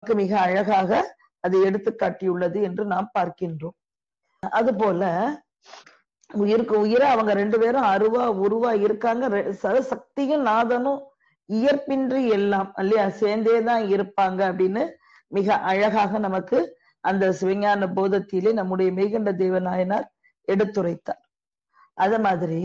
நமக்கு மிக அழகாக அது எடுத்து காட்டியுள்ளது என்று நாம் பார்க்கின்றோம் அதுபோல உயிருக்கு உயிர அவங்க ரெண்டு பேரும் அருவா உருவா இருக்காங்க ரெ- ச- சக்தியும் நாதனும் இயற்பின்றி எல்லாம் இல்லையா சேர்ந்தேதான் இருப்பாங்க அப்படின்னு மிக அழகாக நமக்கு அந்த சிவஞான போதத்திலே நம்முடைய மெய்கண்ட தேவநாயனார் எடுத்துரைத்தார் அத மாதிரி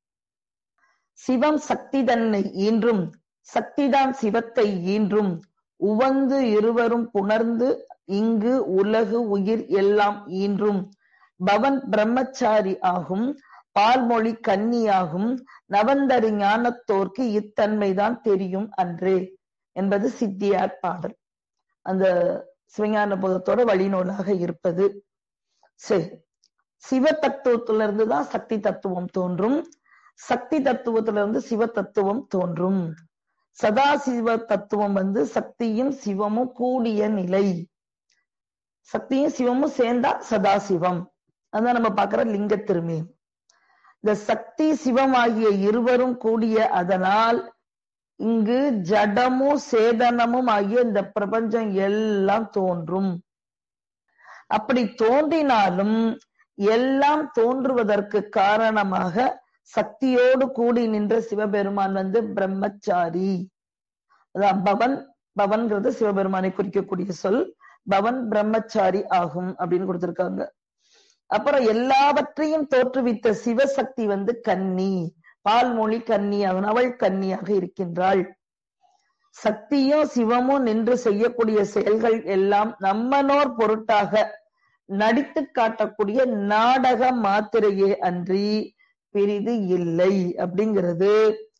சிவம் சக்தி தன்னை ஈன்றும் சக்திதான் சிவத்தை ஈன்றும் உவந்து இருவரும் புணர்ந்து இங்கு உலகு உயிர் எல்லாம் ஈன்றும் பவன் பிரம்மச்சாரி ஆகும் பால்மொழி கன்னியாகும் நவந்தரி ஞானத்தோர்க்கு இத்தன்மைதான் தெரியும் அன்றே என்பது சித்தியார் பாடல் அந்த சிவஞான போதத்தோட வழிநூலாக இருப்பது சரி சிவ தத்துவத்துல இருந்து தான் சக்தி தத்துவம் தோன்றும் சக்தி தத்துவத்துல இருந்து சிவ தத்துவம் தோன்றும் சதாசிவ தத்துவம் வந்து சக்தியும் சிவமும் கூடிய நிலை சக்தியும் சிவமும் சேர்ந்தா சதாசிவம் அதான் நம்ம பார்க்கிற லிங்க திருமேன் இந்த சக்தி சிவம் ஆகிய இருவரும் கூடிய அதனால் இங்கு ஜடமும் சேதனமும் ஆகிய இந்த பிரபஞ்சம் எல்லாம் தோன்றும் அப்படி தோன்றினாலும் எல்லாம் தோன்றுவதற்கு காரணமாக சக்தியோடு கூடி நின்ற சிவபெருமான் வந்து பிரம்மச்சாரி அதான் பவன் பவன்கிறது சிவபெருமானை குறிக்கக்கூடிய சொல் பவன் பிரம்மச்சாரி ஆகும் அப்படின்னு கொடுத்திருக்காங்க அப்புறம் எல்லாவற்றையும் தோற்றுவித்த சிவசக்தி வந்து கன்னி பால்மொழி கன்னியாகும் அவள் கன்னியாக இருக்கின்றாள் சக்தியும் சிவமும் நின்று செய்யக்கூடிய செயல்கள் எல்லாம் நம்மனோர் பொருட்டாக நடித்து காட்டக்கூடிய நாடக மாத்திரையே அன்றி பிரிது இல்லை அப்படிங்கிறது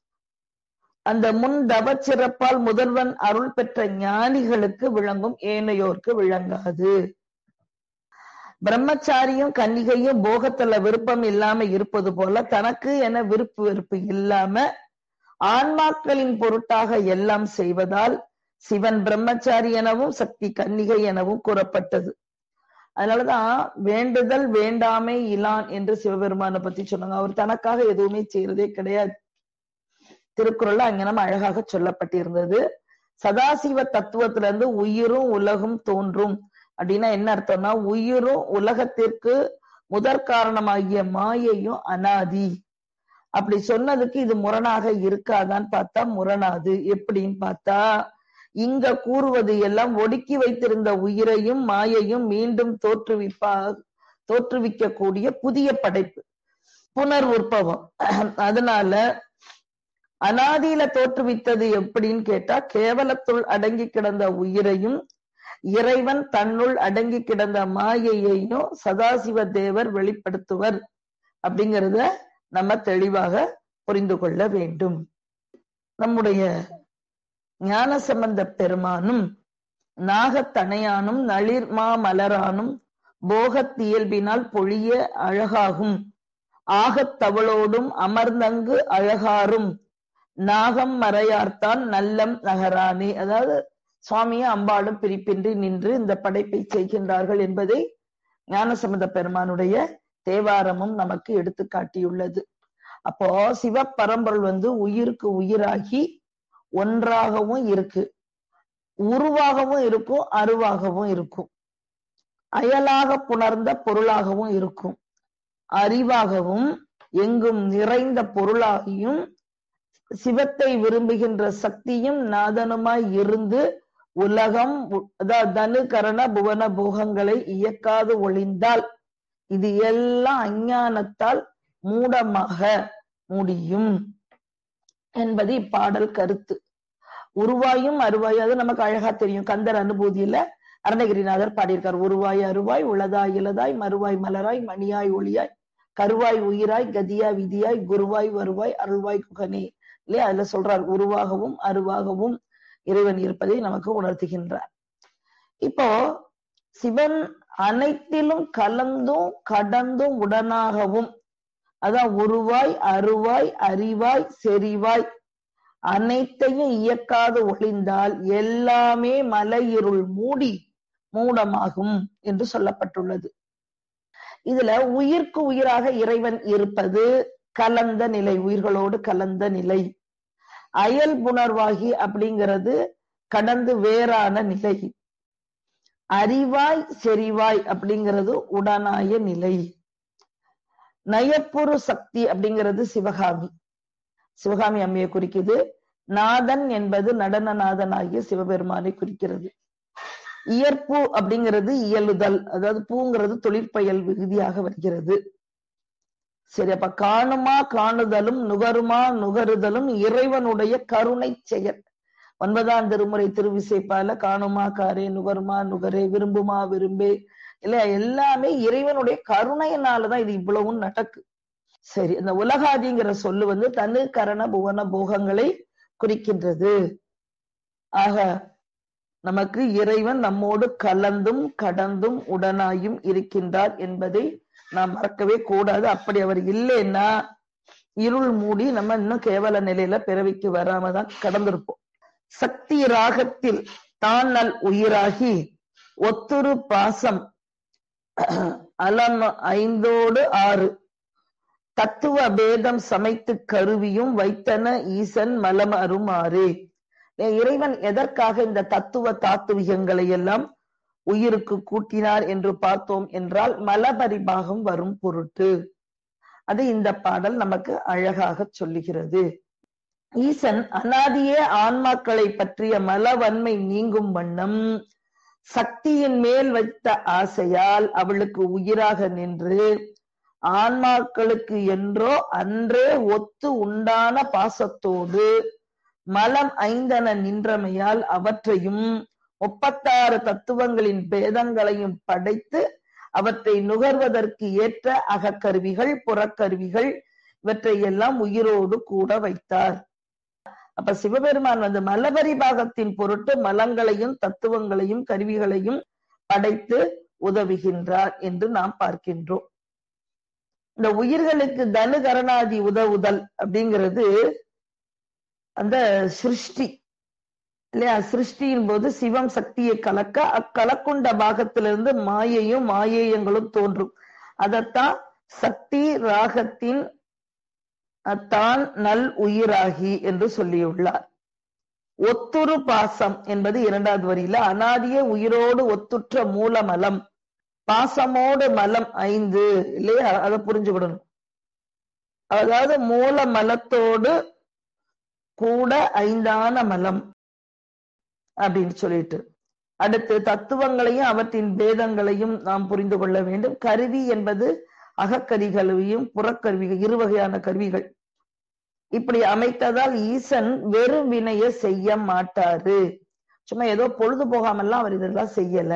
அந்த முன் தவச்சிறப்பால் முதல்வன் அருள் பெற்ற ஞானிகளுக்கு விளங்கும் ஏனையோர்க்கு விளங்காது பிரம்மச்சாரியும் கன்னிகையும் போகத்துல விருப்பம் இல்லாம இருப்பது போல தனக்கு என விருப்பு வெறுப்பு இல்லாம ஆன்மாக்களின் பொருட்டாக எல்லாம் செய்வதால் சிவன் பிரம்மச்சாரி எனவும் சக்தி கன்னிகை எனவும் கூறப்பட்டது அதனாலதான் வேண்டுதல் வேண்டாமை இலான் என்று சிவபெருமானை பத்தி சொன்னாங்க அவர் தனக்காக எதுவுமே செய்யறதே கிடையாது திருக்குறள்ல அங்கனம் அழகாக சொல்லப்பட்டிருந்தது சதாசிவ தத்துவத்துல இருந்து உயிரும் உலகும் தோன்றும் அப்படின்னா என்ன அர்த்தம்னா உயிரும் உலகத்திற்கு முதற் காரணமாகிய மாயையும் அனாதி அப்படி சொன்னதுக்கு இது முரணாக இருக்காதான்னு பார்த்தா முரணாது எப்படின்னு பார்த்தா இங்க கூறுவது எல்லாம் ஒடுக்கி வைத்திருந்த உயிரையும் மாயையும் மீண்டும் தோற்றுவிப்பா தோற்றுவிக்க கூடிய புதிய படைப்பு புனர் உற்பவம் அதனால அனாதியில தோற்றுவித்தது எப்படின்னு கேட்டா கேவலத்துள் அடங்கி கிடந்த உயிரையும் இறைவன் தன்னுள் அடங்கி கிடந்த மாயையையும் சதாசிவ தேவர் வெளிப்படுத்துவர் அப்படிங்கிறத நம்ம தெளிவாக புரிந்து கொள்ள வேண்டும் நம்முடைய ஞான சம்பந்த பெருமானும் நாகத்தனையானும் நளிர்மா மலரானும் போகத்தியல்பினால் பொழிய அழகாகும் ஆகத் தவளோடும் அமர்ந்தங்கு அழகாரும் நாகம் மறையார்த்தான் நல்லம் நகரானே அதாவது சுவாமியும் அம்பாளும் பிரிப்பின்றி நின்று இந்த படைப்பை செய்கின்றார்கள் என்பதை ஞானசம்பந்த பெருமானுடைய தேவாரமும் நமக்கு எடுத்து காட்டியுள்ளது அப்போ சிவ பரம்பொருள் வந்து உயிருக்கு உயிராகி ஒன்றாகவும் இருக்கு உருவாகவும் இருக்கும் அருவாகவும் இருக்கும் அயலாக புணர்ந்த பொருளாகவும் இருக்கும் அறிவாகவும் எங்கும் நிறைந்த பொருளாகியும் சிவத்தை விரும்புகின்ற சக்தியும் நாதனுமாய் இருந்து உலகம் அதாவது தனு கரண புவன போகங்களை இயக்காது ஒளிந்தால் இது எல்லாம் அஞ்ஞானத்தால் மூடமாக முடியும் என்பது இப்பாடல் கருத்து உருவாயும் அருவாயும் அது நமக்கு அழகா தெரியும் கந்தர் அனுபூதியில அருணகிரிநாதர் பாடியிருக்கார் உருவாய் அருவாய் உளதாய் இலதாய் மறுவாய் மலராய் மணியாய் ஒளியாய் கருவாய் உயிராய் கதியா விதியாய் குருவாய் வருவாய் அருள்வாய் குகனே இல்லையா அதுல சொல்றார் உருவாகவும் அருவாகவும் இறைவன் இருப்பதை நமக்கு உணர்த்துகின்றார் இப்போ சிவன் அனைத்திலும் கலந்தும் கடந்தும் உடனாகவும் அதான் உருவாய் அருவாய் அறிவாய் செறிவாய் அனைத்தையும் இயக்காது ஒளிந்தால் எல்லாமே மலையிருள் மூடி மூடமாகும் என்று சொல்லப்பட்டுள்ளது இதுல உயிர்க்கு உயிராக இறைவன் இருப்பது கலந்த நிலை உயிர்களோடு கலந்த நிலை அயல் புணர்வாகி அப்படிங்கிறது கடந்து வேறான நிலை அறிவாய் செறிவாய் அப்படிங்கிறது உடனாய நிலை நயப்புறு சக்தி அப்படிங்கிறது சிவகாமி சிவகாமி அம்மையை குறிக்குது நாதன் என்பது நடனநாதன் ஆகிய சிவபெருமானை குறிக்கிறது இயற்பு அப்படிங்கிறது இயலுதல் அதாவது பூங்கிறது தொழிற்பயல் விகுதியாக வருகிறது சரி அப்ப காணுமா காணுதலும் நுகருமா நுகருதலும் இறைவனுடைய கருணை செயல் ஒன்பதாம் திருமுறை திருவிசைப்பால காணுமா காரே நுகருமா நுகரே விரும்புமா விரும்பே இல்ல எல்லாமே இறைவனுடைய கருணையினாலதான் இது இவ்வளவும் நடக்கு சரி இந்த உலகாதிங்கிற சொல்லு வந்து தனு கரண புவன போகங்களை குறிக்கின்றது ஆக நமக்கு இறைவன் நம்மோடு கலந்தும் கடந்தும் உடனாயும் இருக்கின்றார் என்பதை நாம் மறக்கவே கூடாது அப்படி அவர் இல்லைன்னா இருள் மூடி நம்ம இன்னும் கேவல நிலையில பிறவிக்கு வராம தான் கடந்திருப்போம் சக்தி ராகத்தில் தான் நல் உயிராகி ஒத்துரு பாசம் அலம் ஐந்தோடு ஆறு தத்துவ பேதம் சமைத்து கருவியும் வைத்தன ஈசன் மலம் அருமாறு இறைவன் எதற்காக இந்த தத்துவ தாத்துவிகங்களை எல்லாம் உயிருக்கு கூட்டினார் என்று பார்த்தோம் என்றால் மலபரிபாகம் வரும் பொருட்டு அது இந்த பாடல் நமக்கு அழகாக சொல்லுகிறது ஈசன் அனாதியே ஆன்மாக்களை பற்றிய மலவன்மை நீங்கும் வண்ணம் சக்தியின் மேல் வைத்த ஆசையால் அவளுக்கு உயிராக நின்று ஆன்மாக்களுக்கு என்றோ அன்றே ஒத்து உண்டான பாசத்தோடு மலம் ஐந்தன நின்றமையால் அவற்றையும் முப்பத்தாறு தத்துவங்களின் பேதங்களையும் படைத்து அவற்றை நுகர்வதற்கு ஏற்ற அகக்கருவிகள் புறக்கருவிகள் இவற்றை எல்லாம் உயிரோடு கூட வைத்தார் அப்ப சிவபெருமான் வந்து மலபரி பாகத்தின் பொருட்டு மலங்களையும் தத்துவங்களையும் கருவிகளையும் படைத்து உதவுகின்றார் என்று நாம் பார்க்கின்றோம் இந்த உயிர்களுக்கு தனு கரணாதி உதவுதல் அப்படிங்கிறது அந்த சிருஷ்டி இல்லையா சிருஷ்டியின் போது சிவம் சக்தியை கலக்க அக்கலக்குண்ட பாகத்திலிருந்து மாயையும் மாயேயங்களும் தோன்றும் அதத்தான் சக்தி ராகத்தின் தான் நல் உயிராகி என்று சொல்லியுள்ளார் ஒத்துரு பாசம் என்பது இரண்டாவது வரியில அனாதிய உயிரோடு ஒத்துற்ற மூலமலம் பாசமோடு மலம் ஐந்து இல்லையா அதை புரிஞ்சுக்கிடணும் அதாவது மூல மலத்தோடு கூட ஐந்தான மலம் அப்படின்னு சொல்லிட்டு அடுத்து தத்துவங்களையும் அவற்றின் பேதங்களையும் நாம் புரிந்து கொள்ள வேண்டும் கருவி என்பது அகக்கருவிகளையும் புறக்கருவிகள் இரு வகையான கருவிகள் இப்படி அமைத்ததால் ஈசன் வெறும் வினைய செய்ய மாட்டாரு சும்மா ஏதோ பொழுது போகாமல்லாம் அவர் இதெல்லாம் செய்யல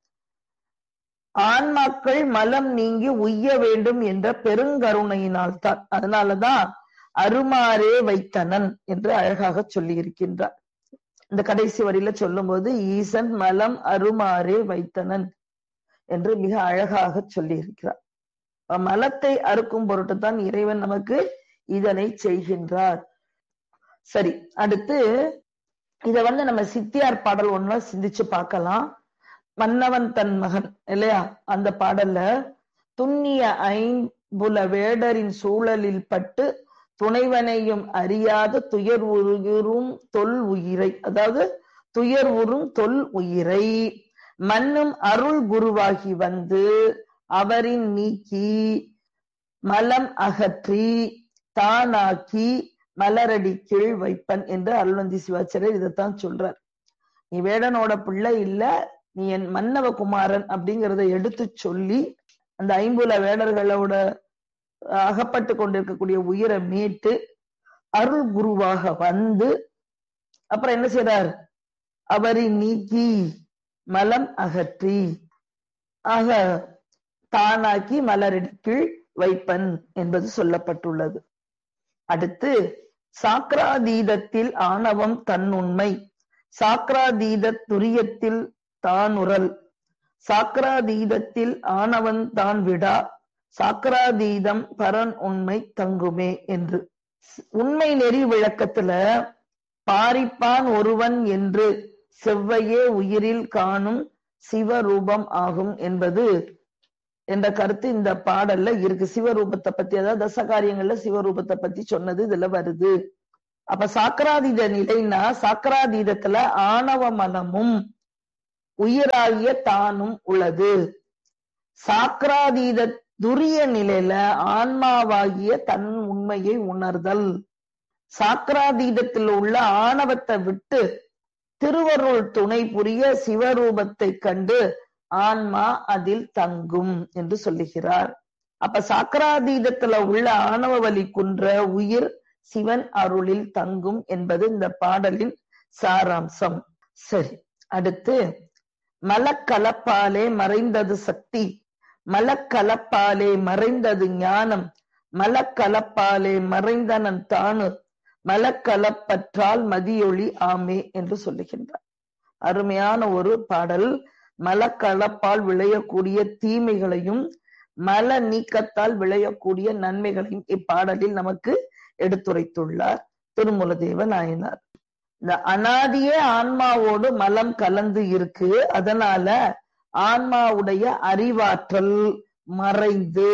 ஆன்மாக்கள் மலம் நீங்கி உய்ய வேண்டும் என்ற பெருங்கருணையினால் தான் அதனாலதான் அருமாறே வைத்தனன் என்று அழகாக சொல்லி இருக்கின்றார் இந்த கடைசி வரியில சொல்லும் போது ஈசன் மலம் அருமாறே வைத்தனன் என்று மிக அழகாக சொல்லி இருக்கிறார் மலத்தை அறுக்கும் பொருட்டு தான் இறைவன் நமக்கு இதனை செய்கின்றார் சரி அடுத்து இத வந்து நம்ம சித்தியார் பாடல் ஒண்ணு சிந்திச்சு பார்க்கலாம் மன்னவன் தன் மகன் இல்லையா அந்த பாடல்ல துண்ணிய ஐம்புல வேடரின் சூழலில் பட்டு துணைவனையும் அறியாத துயர் உருகும் தொல் உயிரை அதாவது துயர் உறும் தொல் உயிரை மண்ணும் அருள் குருவாகி வந்து அவரின் நீக்கி மலம் அகற்றி தானாக்கி மலரடி கீழ் வைப்பன் என்று அருள்நந்தி சிவாச்சாரியர் இதைத்தான் சொல்றார் நீ வேடனோட பிள்ளை இல்ல நீ என் மன்னவ குமாரன் அப்படிங்கிறத எடுத்து சொல்லி அந்த ஐம்புல வேடர்களோட அகப்பட்டு கொண்டிருக்கக்கூடிய உயிரை மீட்டு அருள் குருவாக வந்து அப்புறம் என்ன செய்றார் அவரை நீக்கி மலம் அகற்றி ஆக தானாக்கி மலரடி கீழ் வைப்பன் என்பது சொல்லப்பட்டுள்ளது அடுத்து சாக்ராதீதத்தில் ஆணவம் தன்னுண்மை சாக்ராதீத துரியத்தில் தானுரல் சாக்ராதீதத்தில் ஆணவன் தான் விடா சாக்ராதீதம் பரன் உண்மை தங்குமே என்று உண்மை நெறி விளக்கத்துல பாரிப்பான் ஒருவன் என்று செவ்வையே உயிரில் காணும் சிவரூபம் ஆகும் என்பது என்ற கருத்து இந்த பாடல்ல இருக்கு சிவரூபத்தை பத்தி அதாவது தசகாரியங்கள்ல சிவரூபத்தை பத்தி சொன்னது இதுல வருது அப்ப சாக்கராதீத நிலைனா சாக்கராதீதத்துல ஆணவ மனமும் உயிராகிய தானும் உள்ளது சாக்ராதீத துரிய நிலையில ஆன்மாவாகிய தன் உண்மையை உணர்தல் சாக்ராதீதத்தில் உள்ள ஆணவத்தை விட்டு திருவருள் துணை புரிய சிவரூபத்தை கண்டு ஆன்மா அதில் தங்கும் என்று சொல்லுகிறார் அப்ப சாக்கராதீதத்துல உள்ள ஆணவ வலி குன்ற உயிர் சிவன் அருளில் தங்கும் என்பது இந்த பாடலின் சாராம்சம் சரி அடுத்து மலக்கலப்பாலே மறைந்தது சக்தி மலக்கலப்பாலே மறைந்தது ஞானம் மலக்கலப்பாலே மறைந்தனன் தானு மலக்கலப்பற்றால் மதியொளி ஆமே என்று சொல்லுகின்றார் அருமையான ஒரு பாடல் மலக்கலப்பால் விளையக்கூடிய தீமைகளையும் மல நீக்கத்தால் விளையக்கூடிய நன்மைகளையும் இப்பாடலில் நமக்கு எடுத்துரைத்துள்ளார் திருமுலதேவ நாயனார் இந்த அனாதியே ஆன்மாவோடு மலம் கலந்து இருக்கு அதனால ஆன்மாவுடைய அறிவாற்றல் மறைந்து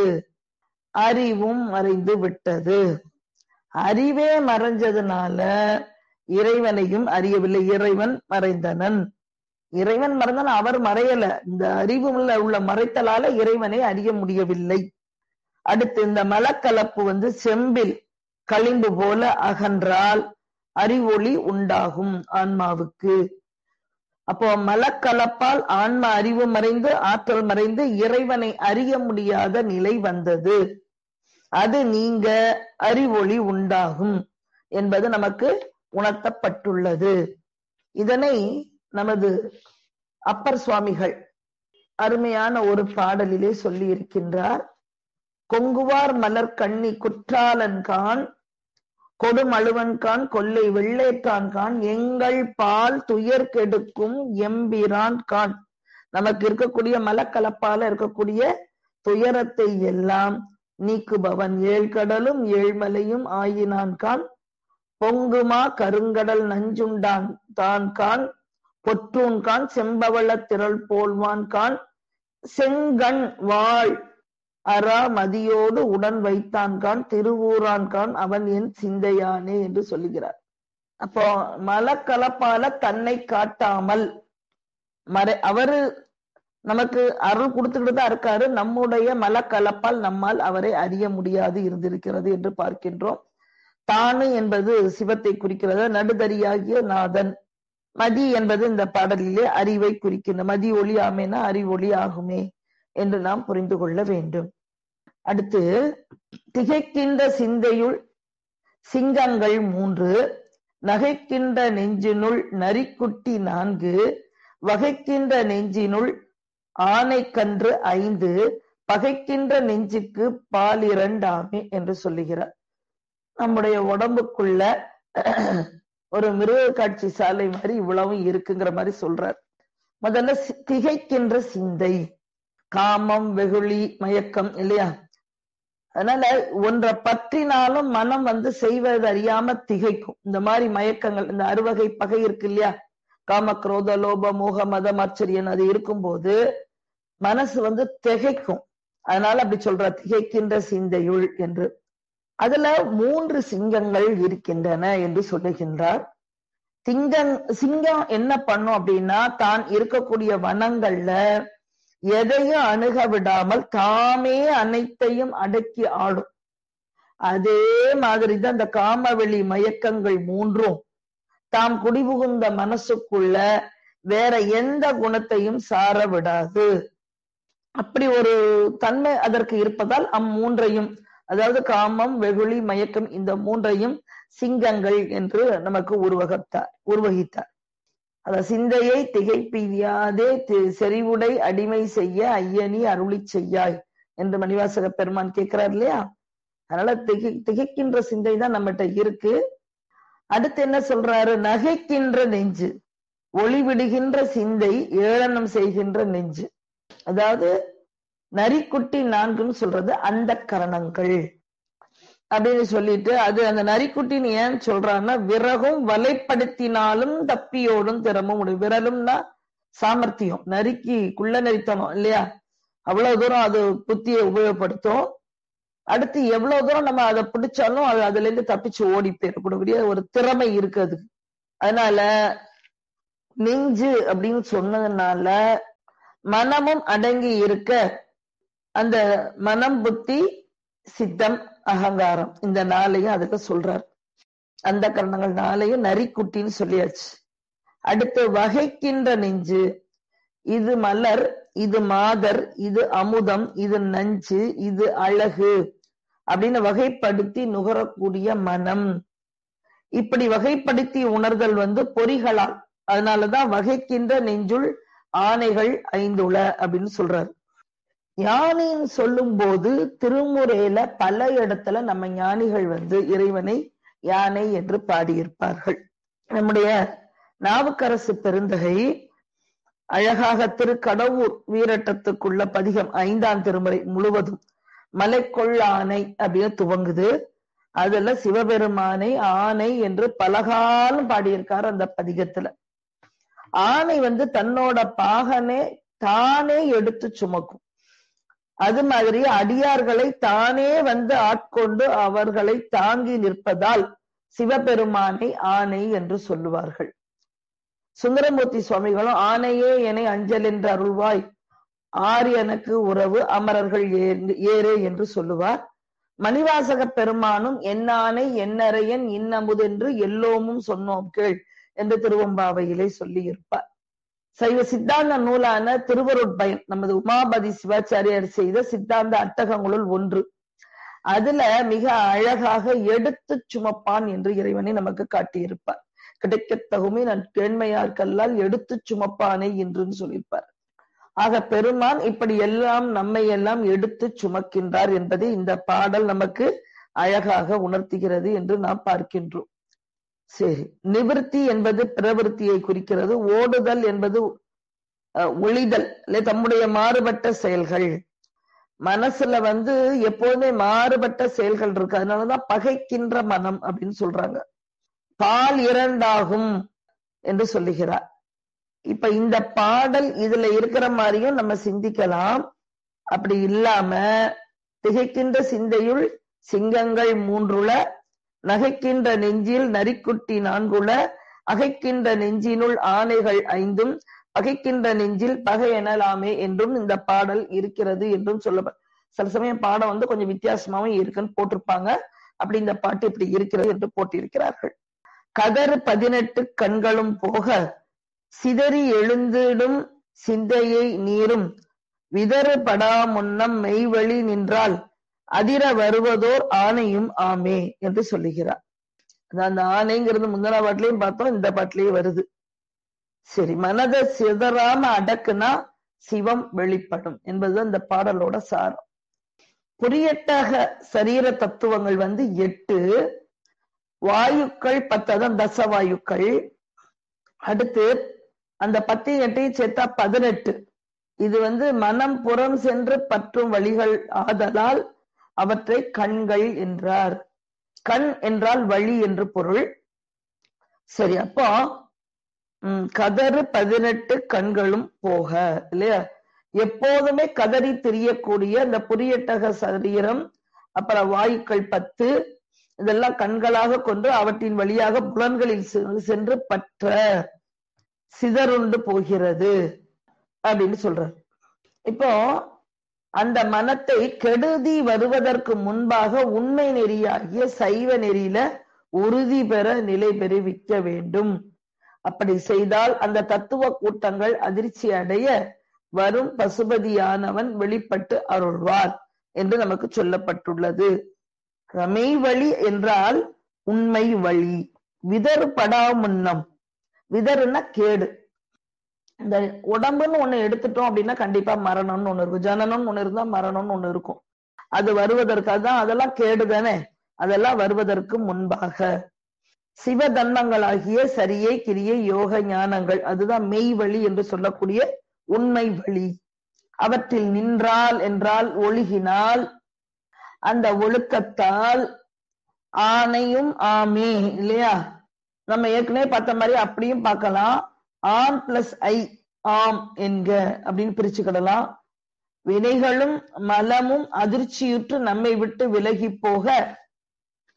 அறிவும் மறைந்து விட்டது அறிவே மறைஞ்சதுனால இறைவனையும் அறியவில்லை இறைவன் மறைந்தனன் இறைவன் மறைந்தன் அவர் மறையல இந்த அறிவு உள்ள உள்ள மறைத்தலால இறைவனை அறிய முடியவில்லை அடுத்து இந்த மலக்கலப்பு வந்து செம்பில் களிம்பு போல அகன்றால் அறிவொளி உண்டாகும் ஆன்மாவுக்கு அப்போ மலக்கலப்பால் ஆன்மா அறிவு மறைந்து ஆற்றல் மறைந்து இறைவனை அறிய முடியாத நிலை வந்தது அது நீங்க அறிவொளி உண்டாகும் என்பது நமக்கு உணர்த்தப்பட்டுள்ளது இதனை நமது அப்பர் சுவாமிகள் அருமையான ஒரு பாடலிலே சொல்லி இருக்கின்றார் கொங்குவார் மலர் கண்ணி குற்றாலன்கான் கொடுமழுவன்கான் கொல்லை வெள்ளேற்றான் கான் எங்கள் பால் துயர் கெடுக்கும் எம்பிரான் கான் நமக்கு இருக்கக்கூடிய மலக்கலப்பால இருக்கக்கூடிய துயரத்தை எல்லாம் நீக்குபவன் ஏழ்கடலும் ஏழ்மலையும் ஆயினான் கான் பொங்குமா கருங்கடல் நஞ்சுண்டான் தான் கான் பொற்றூன் கான் செம்பவள திரள் போல்வான் கான் செங்கண் வாழ் அரா மதியோடு உடன் வைத்தான் கான் திருவூரான் கான் அவன் என் சிந்தையானே என்று சொல்லுகிறார் அப்போ மலக்கலப்பால தன்னை காட்டாமல் மறை அவரு நமக்கு அருள் கொடுத்துக்கிட்டு தான் இருக்காரு நம்முடைய மலக்கலப்பால் நம்மால் அவரை அறிய முடியாது இருந்திருக்கிறது என்று பார்க்கின்றோம் தானு என்பது சிவத்தை குறிக்கிறது நடுதறியாகிய நாதன் மதி என்பது இந்த பாடலிலே அறிவை குறிக்கின்ற மதி ஒளி ஆமேனா அறிவொளி ஆகுமே என்று நாம் புரிந்து கொள்ள வேண்டும் அடுத்து திகைக்கின்ற சிந்தையுள் சிங்கங்கள் மூன்று நகைக்கின்ற நெஞ்சினுள் நரிக்குட்டி நான்கு வகைக்கின்ற நெஞ்சினுள் ஆனைக்கன்று ஐந்து பகைக்கின்ற நெஞ்சுக்கு பால் இரண்டாமே என்று சொல்லுகிறார் நம்முடைய உடம்புக்குள்ள ஒரு மிருக காட்சி சாலை மாதிரி இவ்வளவும் இருக்குங்கிற மாதிரி சொல்றார் முதல்ல திகைக்கின்ற சிந்தை காமம் வெகுளி மயக்கம் இல்லையா அதனால ஒன்றை பற்றினாலும் மனம் வந்து செய்வது அறியாம திகைக்கும் இந்த மாதிரி மயக்கங்கள் இந்த அறுவகை பகை இருக்கு இல்லையா காம குரோத லோப மோக மதம் ஆச்சரியன் அது இருக்கும்போது மனசு வந்து திகைக்கும் அதனால அப்படி சொல்ற திகைக்கின்ற சிந்தையுள் என்று அதுல மூன்று சிங்கங்கள் இருக்கின்றன என்று சொல்லுகின்றார் சிங்கம் சிங்கம் என்ன பண்ணும் அப்படின்னா தான் இருக்கக்கூடிய வனங்கள்ல எதையும் அணுக விடாமல் தாமே அனைத்தையும் அடக்கி ஆடும் அதே மாதிரிதான் இந்த காமவெளி மயக்கங்கள் மூன்றும் தாம் குடிபுகுந்த மனசுக்குள்ள வேற எந்த குணத்தையும் சார விடாது அப்படி ஒரு தன்மை அதற்கு இருப்பதால் அம்மூன்றையும் அதாவது காமம் வெகுளி மயக்கம் இந்த மூன்றையும் சிங்கங்கள் என்று நமக்கு உருவகத்தார் உருவகித்தார் அத சிந்தையை திகைப்பியாதே செறிவுடை அடிமை செய்ய ஐயனி அருளி செய்யாய் என்று மணிவாசக பெருமான் கேட்கிறார் இல்லையா அதனால திகை திகைக்கின்ற சிந்தை தான் நம்மகிட்ட இருக்கு அடுத்து என்ன சொல்றாரு நகைக்கின்ற நெஞ்சு ஒளிவிடுகின்ற சிந்தை ஏளனம் செய்கின்ற நெஞ்சு அதாவது நரிக்குட்டி நான்குன்னு சொல்றது அந்த கரணங்கள் அப்படின்னு சொல்லிட்டு அது அந்த நரிக்குட்டின்னு ஏன் சொல்றான்னா விறகும் வலைப்படுத்தினாலும் தப்பியோடும் திறமும் முடியும் விரலும்னா சாமர்த்தியம் நரிக்கு குள்ள நரித்தனம் இல்லையா அவ்வளவு தூரம் அது புத்தியை உபயோகப்படுத்தும் அடுத்து எவ்வளவு தூரம் நம்ம அதை பிடிச்சாலும் அது அதுல இருந்து தப்பிச்சு ஓடி போயிடக்கூடிய ஒரு திறமை இருக்கு அதுக்கு அதனால நெஞ்சு அப்படின்னு சொன்னதுனால மனமும் அடங்கி இருக்க அந்த மனம் புத்தி சித்தம் அகங்காரம் இந்த நாளையும் அதுக்கு சொல்றார் அந்த கரணங்கள் நாளையும் நரிக்குட்டின்னு சொல்லியாச்சு அடுத்து வகைக்கின்ற நெஞ்சு இது மலர் இது மாதர் இது அமுதம் இது நஞ்சு இது அழகு அப்படின்னு வகைப்படுத்தி நுகரக்கூடிய மனம் இப்படி வகைப்படுத்தி உணர்தல் வந்து பொறிகளால் அதனாலதான் வகைக்கின்ற நெஞ்சுள் ஆணைகள் ஐந்துள அப்படின்னு சொல்றாரு ஞானின்னு சொல்லும் போது திருமுறையில பல இடத்துல நம்ம ஞானிகள் வந்து இறைவனை யானை என்று பாடியிருப்பார்கள் நம்முடைய நாவுக்கரசு பெருந்தகை அழகாக திருக்கடவுர் வீரட்டத்துக்குள்ள பதிகம் ஐந்தாம் திருமுறை முழுவதும் மலைக்கொள் ஆனை அப்படின்னு துவங்குது அதுல சிவபெருமானை ஆனை என்று பலகாலம் பாடியிருக்காரு அந்த பதிகத்துல ஆனை வந்து தன்னோட பாகனே தானே எடுத்து சுமக்கும் அது மாதிரி அடியார்களை தானே வந்து ஆட்கொண்டு அவர்களை தாங்கி நிற்பதால் சிவபெருமானை ஆனை என்று சொல்லுவார்கள் சுந்தரமூர்த்தி சுவாமிகளும் ஆனையே என அஞ்சல் என்று அருள்வாய் ஆர் எனக்கு உறவு அமரர்கள் ஏறே என்று சொல்லுவார் மணிவாசக பெருமானும் என்னானை என்னறையன் இன்னமுது என்று எல்லோமும் சொன்னோம் கேள் என்று திருவம்பாவையிலே சொல்லி இருப்பார் சைவ சித்தாந்த நூலான திருவருட்பயன் நமது உமாபதி சிவாச்சாரியார் செய்த சித்தாந்த அட்டகங்களுள் ஒன்று அதுல மிக அழகாக எடுத்து சுமப்பான் என்று இறைவனை நமக்கு காட்டியிருப்பார் கிடைக்கத்தகுமே நான் கேண்மையார்கல்லால் எடுத்து சுமப்பானே என்று சொல்லியிருப்பார் ஆக பெருமான் இப்படி எல்லாம் நம்மை எல்லாம் எடுத்து சுமக்கின்றார் என்பதை இந்த பாடல் நமக்கு அழகாக உணர்த்துகிறது என்று நாம் பார்க்கின்றோம் சரி நிவிருத்தி என்பது பிரவருத்தியை குறிக்கிறது ஓடுதல் என்பது ஒளிதல் இல்லை தம்முடைய மாறுபட்ட செயல்கள் மனசுல வந்து எப்போதுமே மாறுபட்ட செயல்கள் இருக்கு அதனாலதான் பகைக்கின்ற மனம் அப்படின்னு சொல்றாங்க பால் இரண்டாகும் என்று சொல்லுகிறார் இப்ப இந்த பாடல் இதுல இருக்கிற மாதிரியும் நம்ம சிந்திக்கலாம் அப்படி இல்லாம திகைக்கின்ற சிந்தையுள் சிங்கங்கள் மூன்றுல நகைக்கின்ற நெஞ்சில் நரிக்குட்டி நான்குல அகைக்கின்ற நெஞ்சினுள் ஆணைகள் ஐந்தும் பகைக்கின்ற நெஞ்சில் பகை எனலாமே என்றும் இந்த பாடல் இருக்கிறது என்றும் சொல்ல சில சமயம் பாடம் வந்து கொஞ்சம் வித்தியாசமாவும் இருக்குன்னு போட்டிருப்பாங்க அப்படி இந்த பாட்டு இப்படி இருக்கிறது என்று போட்டிருக்கிறார்கள் கதறு பதினெட்டு கண்களும் போக சிதறி எழுந்திடும் சிந்தையை நீரும் விதறு படா முன்னம் மெய்வழி நின்றால் அதிர வருவதோர் ஆணையும் ஆமே என்று சொல்லுகிறார் அந்த ஆணைங்கிறது முந்தின பாட்டிலையும் பார்த்தோம் இந்த பாட்டிலையும் வருது சரி மனதை சிதறாம அடக்குனா சிவம் வெளிப்படும் என்பது அந்த பாடலோட சாரம் புரியட்டக சரீர தத்துவங்கள் வந்து எட்டு வாயுக்கள் பத்ததான் தசவாயுக்கள் அடுத்து அந்த பத்து எட்டையும் சேர்த்தா பதினெட்டு இது வந்து மனம் புறம் சென்று பற்றும் வழிகள் ஆதலால் அவற்றை கண்கள் என்றார் கண் என்றால் வழி என்று பொருள் சரி அப்போ உம் கதறு பதினெட்டு கண்களும் போக இல்லையா எப்போதுமே கதறி தெரியக்கூடிய அந்த புரியட்டக சரீரம் அப்புறம் வாயுக்கள் பத்து இதெல்லாம் கண்களாக கொண்டு அவற்றின் வழியாக புலன்களில் சென்று பற்ற சிதறுண்டு போகிறது அப்படின்னு சொல்றார் இப்போ அந்த மனத்தை கெடுதி வருவதற்கு முன்பாக உண்மை நெறியாகிய சைவ நெறியில உறுதி பெற நிலை பெறுவிக்க வேண்டும் அப்படி செய்தால் அந்த தத்துவ கூட்டங்கள் அதிர்ச்சி அடைய வரும் பசுபதியானவன் வெளிப்பட்டு அருள்வார் என்று நமக்கு சொல்லப்பட்டுள்ளது ரமை வழி என்றால் உண்மை வழி விதறு படா முன்னம் விதறுனா கேடு இந்த உடம்புன்னு ஒண்ணு எடுத்துட்டோம் அப்படின்னா கண்டிப்பா மரணம்னு ஒண்ணு இருக்கும் ஜனனம்னு ஒண்ணு இருந்தா மரணம்னு ஒண்ணு இருக்கும் அது வருவதற்காக தான் அதெல்லாம் கேடு தானே அதெல்லாம் வருவதற்கு முன்பாக சிவ தன்மங்களாகிய சரியை கிரியை யோக ஞானங்கள் அதுதான் மெய் வழி என்று சொல்லக்கூடிய உண்மை வழி அவற்றில் நின்றால் என்றால் ஒழுகினால் அந்த ஒழுக்கத்தால் ஆணையும் ஆமே இல்லையா நம்ம ஏற்கனவே பார்த்த மாதிரி அப்படியும் பார்க்கலாம் ஆம் பிளஸ் ஐ ஆம் என்க அப்படின்னு பிரிச்சுக்கிடலாம் வினைகளும் மலமும் அதிர்ச்சியுற்று நம்மை விட்டு விலகி போக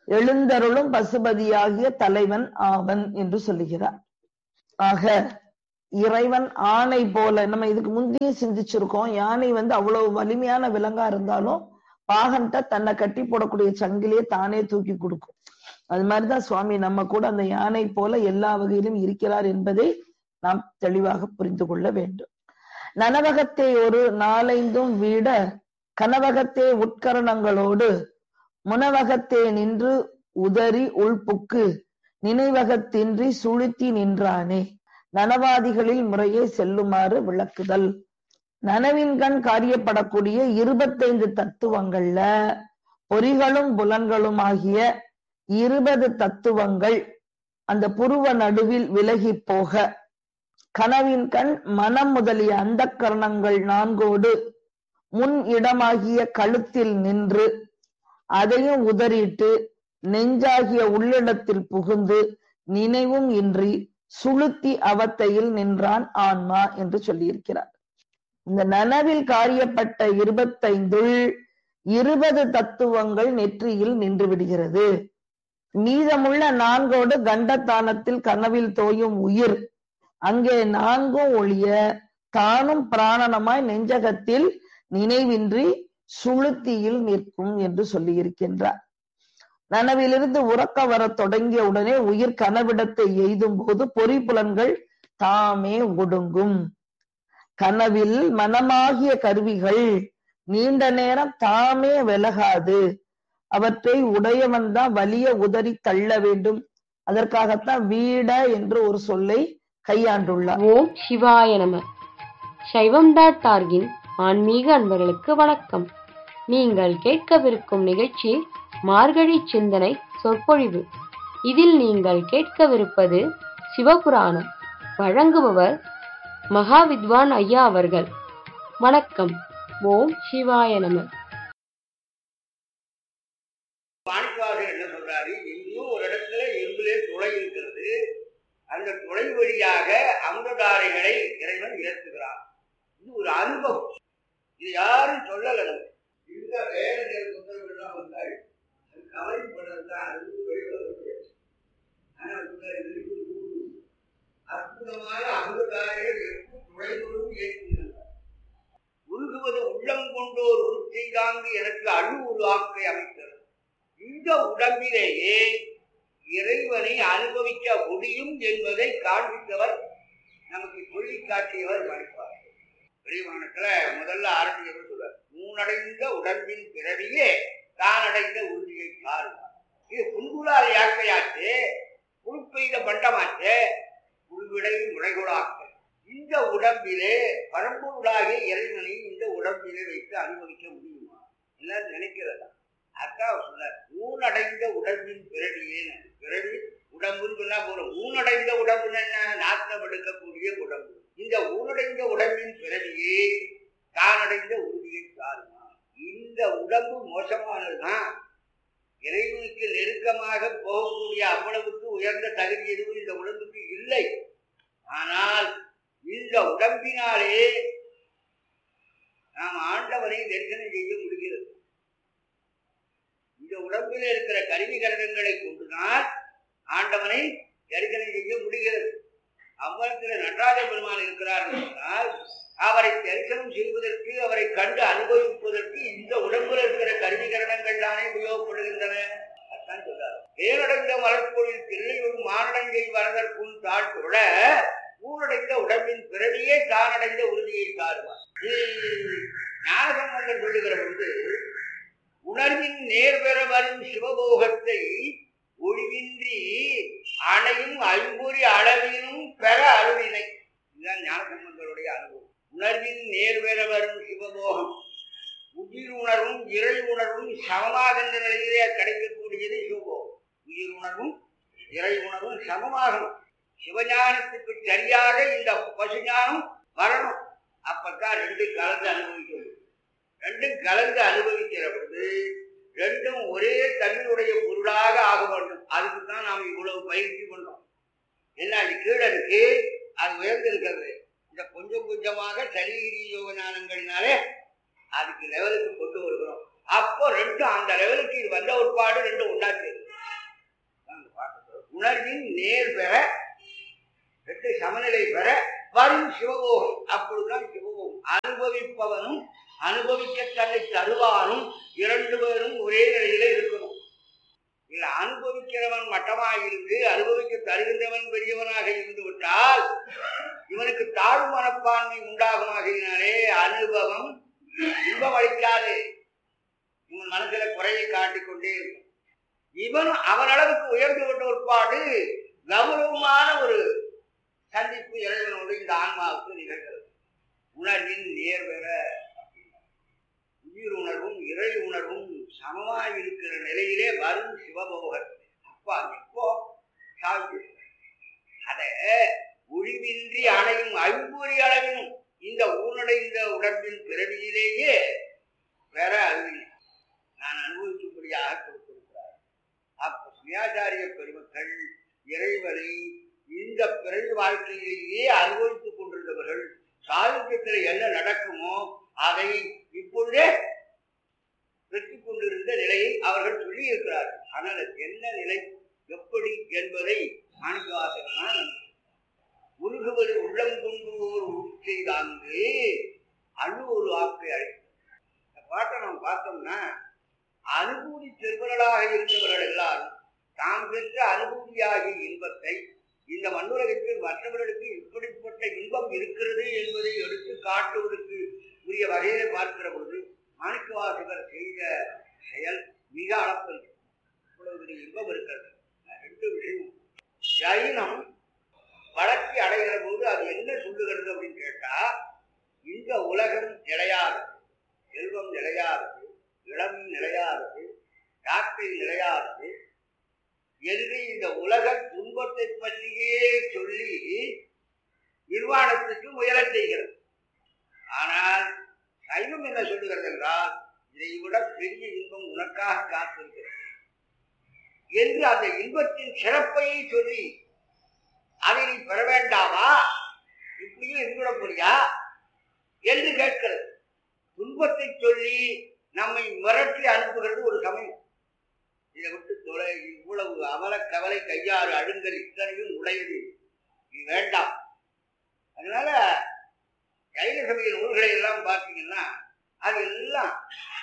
எழுந்தருளும் பசுபதியாகிய தலைவன் ஆவன் என்று சொல்லுகிறார் ஆக இறைவன் ஆணை போல நம்ம இதுக்கு முந்தைய சிந்திச்சிருக்கோம் யானை வந்து அவ்வளவு வலிமையான விலங்கா இருந்தாலும் பாகன்ட்ட தன்னை கட்டி போடக்கூடிய சங்கிலியே தானே தூக்கி கொடுக்கும் அது மாதிரிதான் சுவாமி நம்ம கூட அந்த யானை போல எல்லா வகையிலும் இருக்கிறார் என்பதை நாம் தெளிவாக புரிந்து கொள்ள வேண்டும் நனவகத்தை ஒரு நாளைந்தும் விட கனவகத்தே உட்கரணங்களோடு முனவகத்தே நின்று உதறி உள்புக்கு நினைவகத்தின்றி சுளுத்தி நின்றானே நனவாதிகளில் முறையே செல்லுமாறு விளக்குதல் நனவின் கண் காரியப்படக்கூடிய இருபத்தைந்து தத்துவங்கள்ல பொறிகளும் புலன்களும் ஆகிய இருபது தத்துவங்கள் அந்த புருவ நடுவில் விலகி போக கனவின் கண் மனம் முதலிய அந்த கரணங்கள் நான்கோடு முன் இடமாகிய கழுத்தில் நின்று அதையும் உதறிட்டு நெஞ்சாகிய உள்ளிடத்தில் புகுந்து நினைவும் இன்றி சுளுத்தி அவத்தையில் நின்றான் ஆன்மா என்று சொல்லியிருக்கிறார் இந்த நனவில் காரியப்பட்ட இருபத்தைந்துள் இருபது தத்துவங்கள் நெற்றியில் நின்று விடுகிறது மீதமுள்ள நான்கோடு கண்டத்தானத்தில் கனவில் தோயும் உயிர் அங்கே நான்கும் ஒழிய தானும் பிராணனமாய் நெஞ்சகத்தில் நினைவின்றி சுளுத்தியில் நிற்கும் என்று சொல்லியிருக்கின்றார் நனவிலிருந்து உறக்க வர தொடங்கிய உடனே உயிர் கனவிடத்தை எய்தும் போது பொறிப்புலன்கள் தாமே ஒடுங்கும் கனவில் மனமாகிய கருவிகள் நீண்ட நேரம் தாமே விலகாது அவற்றை உடையவன் தான் வலிய உதறி தள்ள வேண்டும் அதற்காகத்தான் வீட என்று ஒரு சொல்லை கையாண்டுள்ளார் ஓம் சிவாய நம சைவம் டாட் டார்கின் ஆன்மீக அன்பர்களுக்கு வணக்கம் நீங்கள் கேட்கவிருக்கும் நிகழ்ச்சி மார்கழி சிந்தனை சொற்பொழிவு இதில் நீங்கள் கேட்கவிருப்பது சிவபுராணம் வழங்குபவர் மகாவித்வான் ஐயா அவர்கள் வணக்கம் ஓம் சிவாய நம மாணிக்கவாசகர் என்ன சொல்றாரு எங்கேயும் ஒரு இடத்துல எறும்பிலே துளை இருக்கிறது அந்த துளை வழியாக அமுததாரைகளை இறைவன் இறக்குகிறான் இது ஒரு அனுபவம் இது யாரும் சொல்லல நமக்கு இந்த வேற வேறு புத்தகங்கள்லாம் வந்தால் அது கவலைப்படுறது தான் அது வெளிவரது ஆனா அதுக்குள்ள இருக்கு நூறு அற்புதமான அமுததாரைகள் எப்போ துளைகளும் ஏற்றுகின்றன உருகுவது உள்ளம் கொண்டோர் உருச்செய்தாங்கு எனக்கு அழு உருவாக்கை அமைத்தது இந்த உடம்பிலேயே இறைவனை அனுபவிக்க முடியும் என்பதை காண்பித்தவர் நமக்கு சொல்லி காட்டியவர் மணிப்பார் பெரியவானத்துல முதல்ல ஆரம்பிக்கிறவர் சொல்றார் மூனடைந்த உடம்பின் பிறவியே தானடைந்த உறுதியை காருவார் இது புல்குலால் யாக்கையாச்சு புல் பெய்த பண்டமாச்சு புல்விடை முளைகுடாக்க இந்த உடம்பிலே பரம்பொருளாகிய இறைவனை இந்த உடம்பிலே வைத்து அனுபவிக்க முடியுமா எல்லாரும் நினைக்கிறதா அதான் சொன்னார் ஊனடைந்த உடம்பின் பிறவியே பிறவி உடம்புன்னு சொன்னா போறோம் ஊனடைந்த உடம்புன்னு என்ன நாட்டம் எடுக்கக்கூடிய உடம்பு இந்த ஊனடைந்த உடம்பின் பிறவியே தானடைந்த உறுதியை சாருமா இந்த உடம்பு மோசமானதுதான் இறைவனுக்கு நெருக்கமாக போகக்கூடிய அவ்வளவுக்கு உயர்ந்த தகுதி எதுவும் இந்த உடம்புக்கு இல்லை ஆனால் இந்த உடம்பினாலே நாம் ஆண்டவனை தரிசனம் செய்ய முடிகிறது இந்த உடம்பில் இருக்கிற கருவி கரணங்களை கொண்டுதான் ஆண்டவனை தரிசனம் செய்ய முடிகிறது அவ்வளத்தில் நடராஜ பெருமான் இருக்கிறார் என்றால் அவரை தரிசனம் செய்வதற்கு அவரை கண்டு அனுபவிப்பதற்கு இந்த உடம்பில் இருக்கிற கருவி கரணங்கள் தானே உபயோகப்படுகின்றன அதான் சொல்றார் பேரடைந்த மலர்பொழில் தில்லையும் மானடங்கை வரதற்கும் தாழ்த்தொட ஊரடைந்த உடம்பின் பிறவியே தானடைந்த உறுதியை சாருவார் ஞானசம்பந்தர் சொல்லுகிற பொழுது உணர்வின் நேர்பெற வரும் சிவபோகத்தை ஒழிவின்றி அணையும் ஐம்பொறி அளவினும் பெற அருளினை இதுதான் ஞானசம்பந்தருடைய அனுபவம் உணர்வின் நேர்பெற வரும் சிவபோகம் உயிர் உணர்வும் இறை உணர்வும் சமமாகின்ற நிலையிலே கிடைக்கக்கூடியது சிவபோகம் உயிர் உணர்வும் இறை உணர்வும் சமமாகணும் சிவஞானத்துக்கு சரியாக இந்த பசுஞானம் வரணும் அப்பதான் ரெண்டு கலந்து அனுபவிக்கணும் ரெண்டும் கலந்து அனுபவிக்கிற பொழுது ரெண்டும் ஒரே தன்னுடைய பொருளாக ஆக வேண்டும் அதுக்கு தான் நாம் இவ்வளவு பயிற்சி பண்றோம் என்ன அது கீழே இருக்கு அது உயர்ந்திருக்கிறது இந்த கொஞ்சம் கொஞ்சமாக சரீரி யோக ஞானங்களினாலே அதுக்கு லெவலுக்கு கொண்டு வருகிறோம் அப்போ ரெண்டும் அந்த லெவலுக்கு இது வந்த ஒரு பாடு ரெண்டும் உண்டாச்சு உணர்வின் நேர் பெற ரெண்டு சமநிலை பெற வரும் சிவபோகம் அப்பொழுதுதான் சிவபோகம் அனுபவிப்பவனும் அனுபவிக்க தன்னை தருவானும் இரண்டு பேரும் ஒரே நிலையில இருக்கணும் இல்ல அனுபவிக்கிறவன் மட்டமாக இருந்து அனுபவிக்க தருகின்றவன் பெரியவனாக இருந்து விட்டால் இவனுக்கு தாழ்வு மனப்பான்மை உண்டாகுமாகினாலே அனுபவம் இன்பம் அளிக்காது இவன் மனசுல குறையை காட்டிக் கொண்டே இருக்கும் இவன் அவன் அளவுக்கு உயர்ந்து கொண்ட ஒருபாடு கௌரவமான ஒரு சந்திப்பு இறைவனோடு இந்த ஆன்மாவுக்கு நிகழ்கிறது உணர்வின் நேர் பெற உயிர் உணர்வும் இறை உணர்வும் சமமாய் இருக்கிற நிலையிலே வரும் சிவபோகர் அப்பா எப்போ சாவி அத ஒழிவின்றி அணையும் ஐம்பொறி அளவினும் இந்த ஊனடைந்த உடம்பின் பிறவியிலேயே பெற அறிவில்லை நான் அனுபவிக்கும்படியாக கொடுத்திருக்கிறார் அப்ப சுயாச்சாரிய பெருமக்கள் இறைவனை இந்த பிறவி வாழ்க்கையிலேயே அனுபவித்துக் கொண்டிருந்தவர்கள் சாகித்யத்தில் என்ன நடக்குமோ அதை இப்பொழுதே வெற்றி கொண்டிருந்த நிலையை அவர்கள் சொல்லி இருக்கிறார்கள் ஆனால் அது என்ன நிலை எப்படி என்பதை மாணிக்கவாசகனா உருகுவது உள்ளம் கொண்டு ஒரு உச்செய்தாங்கு அணு ஒரு ஆக்கை அழைக்கும் இந்த பாட்டை நம்ம பார்த்தோம்னா அனுபூதி செல்வர்களாக இருந்தவர்கள் எல்லாரும் தாம் பெற்ற அனுபூதியாகிய இன்பத்தை இந்த மண்ணுலகத்தில் மற்றவர்களுக்கு இப்படிப்பட்ட இன்பம் இருக்கிறது என்பதை எடுத்து காட்டுவதற்கு உரிய வகையில பார்க்கிற பொழுது மாணிக்கவாசகர் செய்த செயல் மிக அளப்பது இவ்வளவு பெரிய இன்பம் இருக்கிறது ரெண்டு விஷயம் ஜைனம் வளர்ச்சி அடைகிற போது அது என்ன சொல்லுகிறது அப்படின்னு கேட்டா இந்த உலகம் நிலையாதது செல்வம் நிலையாதது இளம் நிலையாதது யாக்கை நிலையாதது என்று இந்த உலக துன்பத்தை பற்றியே சொல்லி நிர்வாணத்துக்கு முயலச் செய்கிறது ஆனால் சைவம் என்ன சொல்லுகிறது என்றால் இதை விட பெரிய இன்பம் உனக்காக காத்திருக்கிறது என்று அந்த இன்பத்தின் சிறப்பையை சொல்லி அதை நீ பெற வேண்டாமா இப்படியும் இருந்துவிட முடியா என்று கேட்கிறது துன்பத்தை சொல்லி நம்மை மிரட்டி அனுப்புகிறது ஒரு சமயம் இதை விட்டு தொலை இவ்வளவு அவல கவலை கையாறு அழுங்கல் இத்தனையும் உடையது இது வேண்டாம் அதனால கைல சமய நூல்களை எல்லாம் பார்த்தீங்கன்னா அது எல்லாம்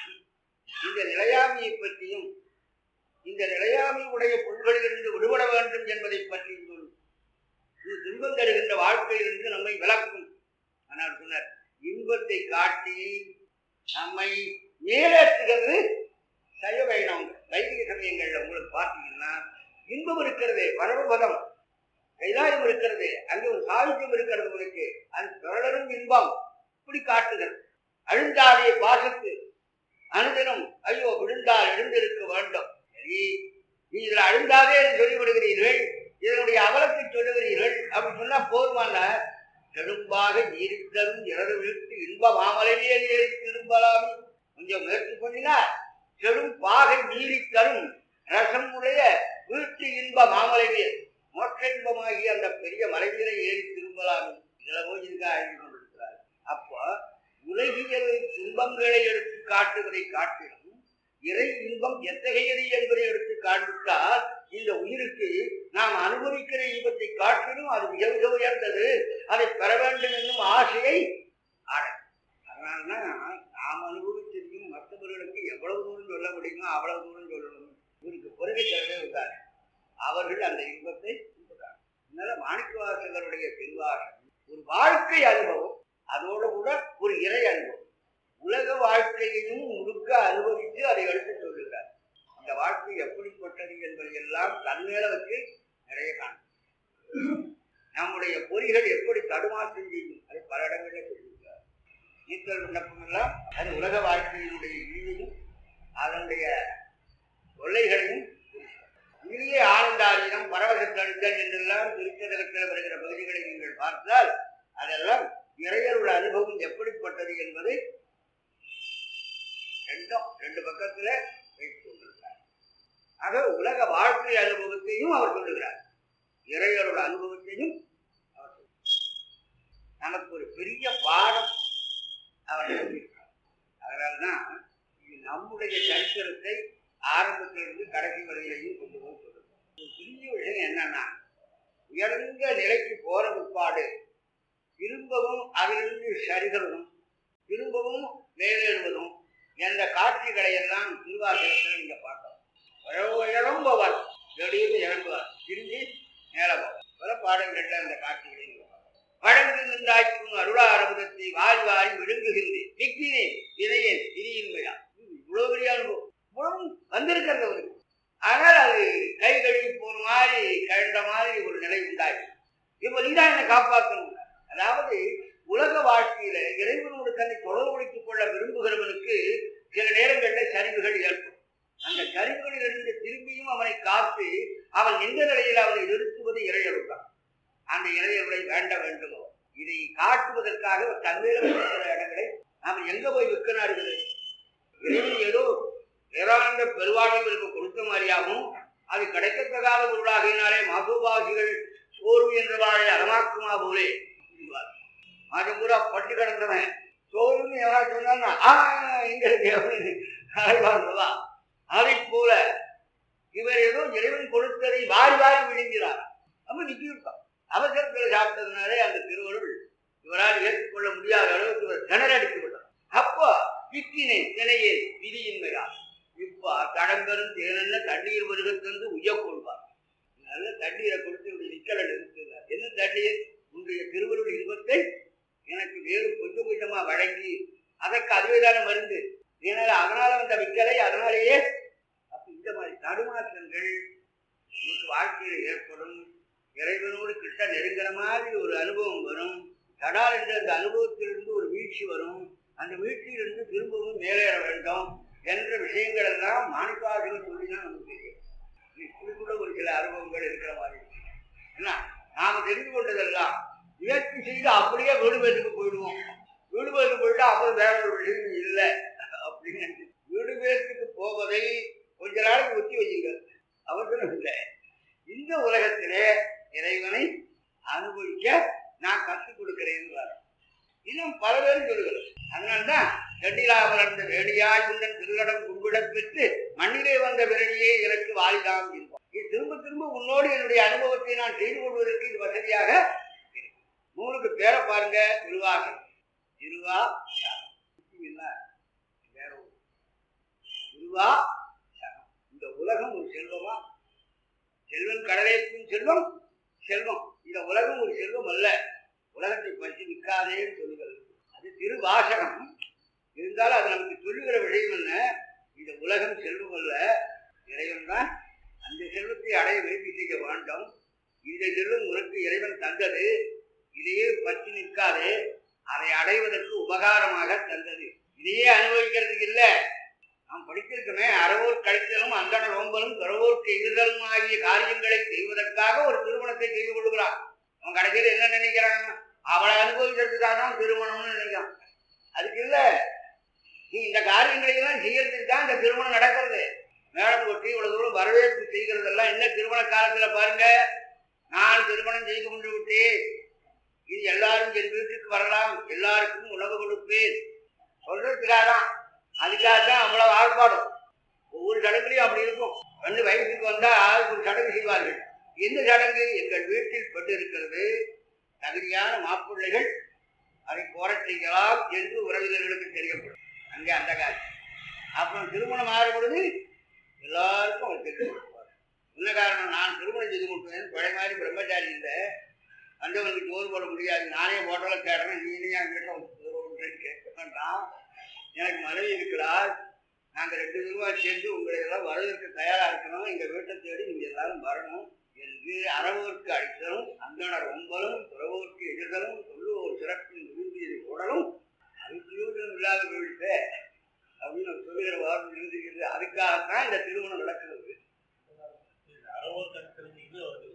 இந்த நிலையாமையை பற்றியும் இந்த நிலையாமை உடைய பொருள்களிலிருந்து விடுபட வேண்டும் என்பதை பற்றியும் சொல்லும் இது துன்பம் தருகின்ற வாழ்க்கையிலிருந்து நம்மை விளக்கும் ஆனால் சொன்னார் இன்பத்தை காட்டி நம்மை மேலேற்றுகிறது சைவ வைணவம் வைதிக சமயங்கள்ல உங்களுக்கு பார்த்தீங்கன்னா இன்பம் இருக்கிறது பரமபதம் கைலாயம் இருக்கிறது அங்கே ஒரு சாகித்யம் இருக்கிறது உனக்கு அது தொடரும் இன்பம் இப்படி காட்டுகிறது அழுந்தாதே பாசத்து அனுதினம் ஐயோ விழுந்தால் எழுந்திருக்க வேண்டும் சரி நீ இதுல அழுந்தாதே என்று சொல்லிவிடுகிறீர்கள் இதனுடைய அவலத்தை சொல்லுகிறீர்கள் அப்படி சொன்னா போதுமான கெடும்பாக நீரித்தரும் இரவு வீட்டு இன்ப மாமலையே ஏறி திரும்பலாமே கொஞ்சம் முயற்சி பண்ணினா கெடும் பாகை நீரி தரும் ரசம் உடைய வீட்டு இன்ப மாமலைவே மோட்ச இன்பமாகி அந்த பெரிய மலைவீரை ஏறி திரும்பலாமே இதுல போய் இருக்கா எழுதி கொண்டிருக்கிறார் அப்போ உலகியல் துன்பங்களை எடுத்து காட்டுவதை காட்டிலும் இறை இன்பம் எத்தகையது என்பதை எடுத்து காண்பித்தால் இந்த உயிருக்கு நாம் அனுபவிக்கிற இன்பத்தை காட்டிலும் அது மிக மிக உயர்ந்தது அதை பெற வேண்டும் என்னும் ஆசையை அடையும் அதனாலதான் நாம் அனுபவிச்சிருக்கும் மற்றவர்களுக்கு எவ்வளவு தூரம் சொல்ல முடியுமோ அவ்வளவு தூரம் சொல்லணும் இவருக்கு பொருகை தரவே இருந்தார் அவர்கள் அந்த இன்பத்தை கொடுத்தார் அதனால மாணிக்கவாசகருடைய திருவாசகம் ஒரு வாழ்க்கை அனுபவம் அதோட கூட ஒரு இறை அனுபவம் உலக வாழ்க்கையையும் முழுக்க அனுபவித்து அதை எடுத்து சொல்லுகிறார் அந்த வாழ்க்கை எப்படிப்பட்டது என்பதை எல்லாம் தன்மேல வச்சு நிறைய காணும் நம்முடைய பொறிகள் எப்படி தடுமாற்றம் செய்யும் அதை பல இடங்களில் சொல்லியிருக்கிறார் ஈத்தல் விண்ணப்பம் எல்லாம் அது உலக வாழ்க்கையினுடைய இழிவையும் அதனுடைய தொல்லைகளையும் இனிய ஆனந்தாதீனம் பரவசத்தழுத்தல் என்றெல்லாம் திருச்சதகத்தில் வருகிற பகுதிகளை நீங்கள் பார்த்தால் அதெல்லாம் இறையருள் அனுபவம் எப்படிப்பட்டது என்பதை ரெண்டும் ரெண்டு பக்கத்துல வைத்துக் கொண்டிருக்கிறார் ஆக உலக வாழ்க்கை அனுபவத்தையும் அவர் சொல்லுகிறார் இறையருள் அனுபவத்தையும் அவர் சொல்லுகிறார் நமக்கு ஒரு பெரிய பாடம் அவர் சொல்லியிருக்கார் அதனால்தான் இது நம்முடைய சரித்திரத்தை ஆரம்பத்திலிருந்து கடைசி வரையிலையும் கொண்டு போய் சொல்லுது ஒரு பெரிய விஷயம் என்னன்னா உயர்ந்த நிலைக்கு போற பிற்பாடு திரும்பவும் அதிலிருந்து சரிகிறதும் திரும்பவும் மேலேறுவதும் என்ற காட்சிகளை எல்லாம் திருவாசகத்தில் நீங்க பார்க்கலாம் இழ- இழம்பவர் திடீர்னு இழம்புவார் திரும்பி மேல போவார் பல பாடல்கள்ல அந்த காட்சிகளை நீங்க பார்க்கலாம். வழங்கு நின்றாய்க்கும் அருளா அரபுதத்தை வாரி வாரி விழுங்குகின்றேன் நிற்கிறேன் இணையேன் இனியின்மையா இவ்வளவு பெரிய அனுபவம் இவ்வளவு வந்திருக்கிறது அவருக்கு ஆனால் அது கை கழுவி போன மாதிரி கழண்ட மாதிரி ஒரு நிலை உண்டாகி இப்போ நீதான் என்னை காப்பாற்றணும் அதாவது உலக வாழ்க்கையில இறைவனோடு தன்னை தொடர்புடைத்துக் கொள்ள விரும்புகிறவனுக்கு சில நேரங்களில் சரிவுகள் ஏற்படும் அந்த சரிவுகளிலிருந்து திரும்பியும் அவனை காத்து அவன் எந்த நிலையில் அவனை நிறுத்துவது இறையருள்தான் அந்த இறையருளை வேண்ட வேண்டுமோ இதை காட்டுவதற்காக ஒரு தன்மையில வைத்திருக்கிற இடங்களை நாம் எங்க போய் விற்கிறார்கள் இறைவன் ஏதோ பேரானந்த பெருவாழ்வு இவருக்கு கொடுத்த மாதிரியாகவும் அது கிடைக்கத்தகாத பொருளாகினாலே மதுபாகிகள் சோறு என்ற வாழை அறமாக்குமா போலே என்பார். மாதம் பூரா பட்டு கிடந்தவன் சோறுன்னு எவராக சொன்னா ஆ இங்க இருக்கு அப்படின்னு அழைவான்றதா அதை போல இவர் ஏதோ இறைவன் கொடுத்ததை வாரி வாரி விழுங்கிறார் நம்ம நிற்கிவிட்டோம் அவசரத்தில் சாப்பிட்டதுனாலே அந்த திருவருள் இவரால் ஏற்றுக்கொள்ள முடியாத அளவுக்கு இவர் திணறடித்து விட்டார் அப்போ விக்கினேன் தினையேன் விதியின்மையால் இப்ப கடம்பெரும் தேனென்ன தண்ணீர் வருகிறது உய்யக் கொள்வார் நல்ல தண்ணீரை கொடுத்து இப்படி நிக்கல நிறுத்துகிறார் என்ன தண்ணீர் உன்னுடைய திருவருள் இன்பத்தை எனக்கு வேறு கொஞ்சம் கொஞ்சமா வழங்கி அதற்கு அதுவேதான மருந்து ஏனால் அதனால வந்த விக்கலை அதனாலேயே அப்ப இந்த மாதிரி தடுமாற்றங்கள் நமக்கு வாழ்க்கையில ஏற்படும் இறைவனோடு கிட்ட நெருங்குற மாதிரி ஒரு அனுபவம் வரும் தடால் என்ற அந்த அனுபவத்திலிருந்து ஒரு வீழ்ச்சி வரும் அந்த வீழ்ச்சியிலிருந்து திரும்பவும் மேலேற வேண்டும் என்ற விஷயங்கள் எல்லாம் மாணிக்காக சொல்லிதான் நமக்கு தெரியும் இப்படி கூட ஒரு சில அனுபவங்கள் இருக்கிற மாதிரி இருக்கு. என்ன நாம தெரிந்து கொண்டதெல்லாம் முயற்சி செய்து அப்படியே வீடு பேருக்கு போயிடுவோம் வீடு பேருக்கு போயிட்டா அப்புறம் வேற ஒரு விஷயம் இல்லை அப்படின்னு நினைச்சு வீடு பேருக்கு போவதை கொஞ்ச நாளைக்கு ஒத்தி வையுங்க அவசரம் இல்லை இந்த உலகத்திலே இறைவனை அனுபவிக்க நான் கற்றுக் கொடுக்கிறேன்னு இன்னும் பல பேரும் சொல்லுகிறேன் அதனால்தான் செண்டிலா வளர்ந்த வேணியாய் உண்டன் திருகடம் கும்பிடப் பெற்று மண்ணிலே வந்த விரணியே எனக்கு வாலிதாம் என்போம் இது திரும்ப திரும்ப உன்னோடு என்னுடைய அனுபவத்தை நான் செய்து கொள்வதற்கு இது வசதியாக இருக்கும். நூலுக்கு பேரை பாருங்க திருவாசகம் திருவா சகம். இல்ல, வேற ஒரு திருவா சகம். இந்த உலகம் ஒரு செல்வமா செல்வன் கடலைக்கும் செல்வம் செல்வம் இந்த உலகம் ஒரு செல்வம் அல்ல உலகத்தை பற்றி நிற்காதேன்னு சொல்லுகிறது அது திருவாசகம் இருந்தாலும் அது நமக்கு சொல்லுகிற விஷயம் என்ன இந்த உலகம் செல்வம் அல்ல இறைவன் தான் அந்த செல்வத்தை அடைய முயற்சி செய்ய வேண்டும் இந்த செல்வம் உனக்கு இறைவன் தந்தது இதையே பற்றி நிற்காதே அதை அடைவதற்கு உபகாரமாக தந்தது இதையே அனுபவிக்கிறதுக்கு இல்ல நாம் படித்திருக்கோமே அறவோர் கழித்தலும் அந்தன நோம்பலும் பிறவோர்க்கு எதிர்தலும் ஆகிய காரியங்களை செய்வதற்காக ஒரு திருமணத்தை செய்து கொள்கிறான் அவன் கடைசியில் என்ன நினைக்கிறான் அவளை அனுபவிக்கிறதுக்காக தான் திருமணம்னு நினைக்கிறான் அதுக்கு இல்ல நீ இந்த காரியங்களை எல்லாம் செய்யறதுக்கு தான் இந்த திருமணம் நடக்கிறது மேடம் கொட்டி இவ்வளவு தூரம் வரவேற்பு செய்கிறதெல்லாம் என்ன திருமண காலத்துல பாருங்க நான் திருமணம் செய்து கொண்டு விட்டேன் இது எல்லாரும் என் வீட்டுக்கு வரலாம் எல்லாருக்கும் உணவு கொடுப்பேன் சொல்றதுக்காக தான் அதுக்காக தான் அவ்வளவு ஆர்ப்பாடும் ஒவ்வொரு சடங்குலையும் அப்படி இருக்கும் ரெண்டு வயசுக்கு வந்தா ஆளுக்கு ஒரு சடங்கு செய்வார்கள் எந்த சடங்கு எங்கள் வீட்டில் பெற்று இருக்கிறது தகுதியான மாப்பிள்ளைகள் அதை கோரச் செய்யலாம் என்று உறவினர்களுக்கு தெரியப்படும் அங்கே அந்த காலம் அப்புறம் திருமணம் ஆகிற பொழுது எல்லாருக்கும் அவர் தெரிந்து கொடுப்பார் என்ன காரணம் நான் திருமணம் செய்து கொடுத்தேன் பழைய மாதிரி பிரம்மச்சாரி இல்லை வந்தவனுக்கு சோறு போட முடியாது நானே ஹோட்டலில் தேடுறேன் நீ நீ என் வீட்டில் வந்து சோறு போடுறேன்னு கேட்க வேண்டாம் எனக்கு மனைவி இருக்கிறார் நாங்கள் ரெண்டு பேருமா சேர்ந்து உங்களை எல்லாம் வரவேற்க தயாராக இருக்கணும் எங்கள் வீட்டை தேடி நீங்கள் எல்லாரும் வரணும் என்று அறவோருக்கு அடித்தலும் அந்தனர் ஒம்பலும் துறவோருக்கு எதிர்தலும் சொல்லுவோர் சிறப்பின் விரும்பியதை உடலும் அது பிரயோஜனம் இல்லாத போயிட்டு அப்படின்னு அவர் சொல்லுகிற வார்த்தை எழுதுகிறது அதுக்காகத்தான் இந்த திருமணம் நடக்கிறது அறவோர் கடித்தல் இது வருது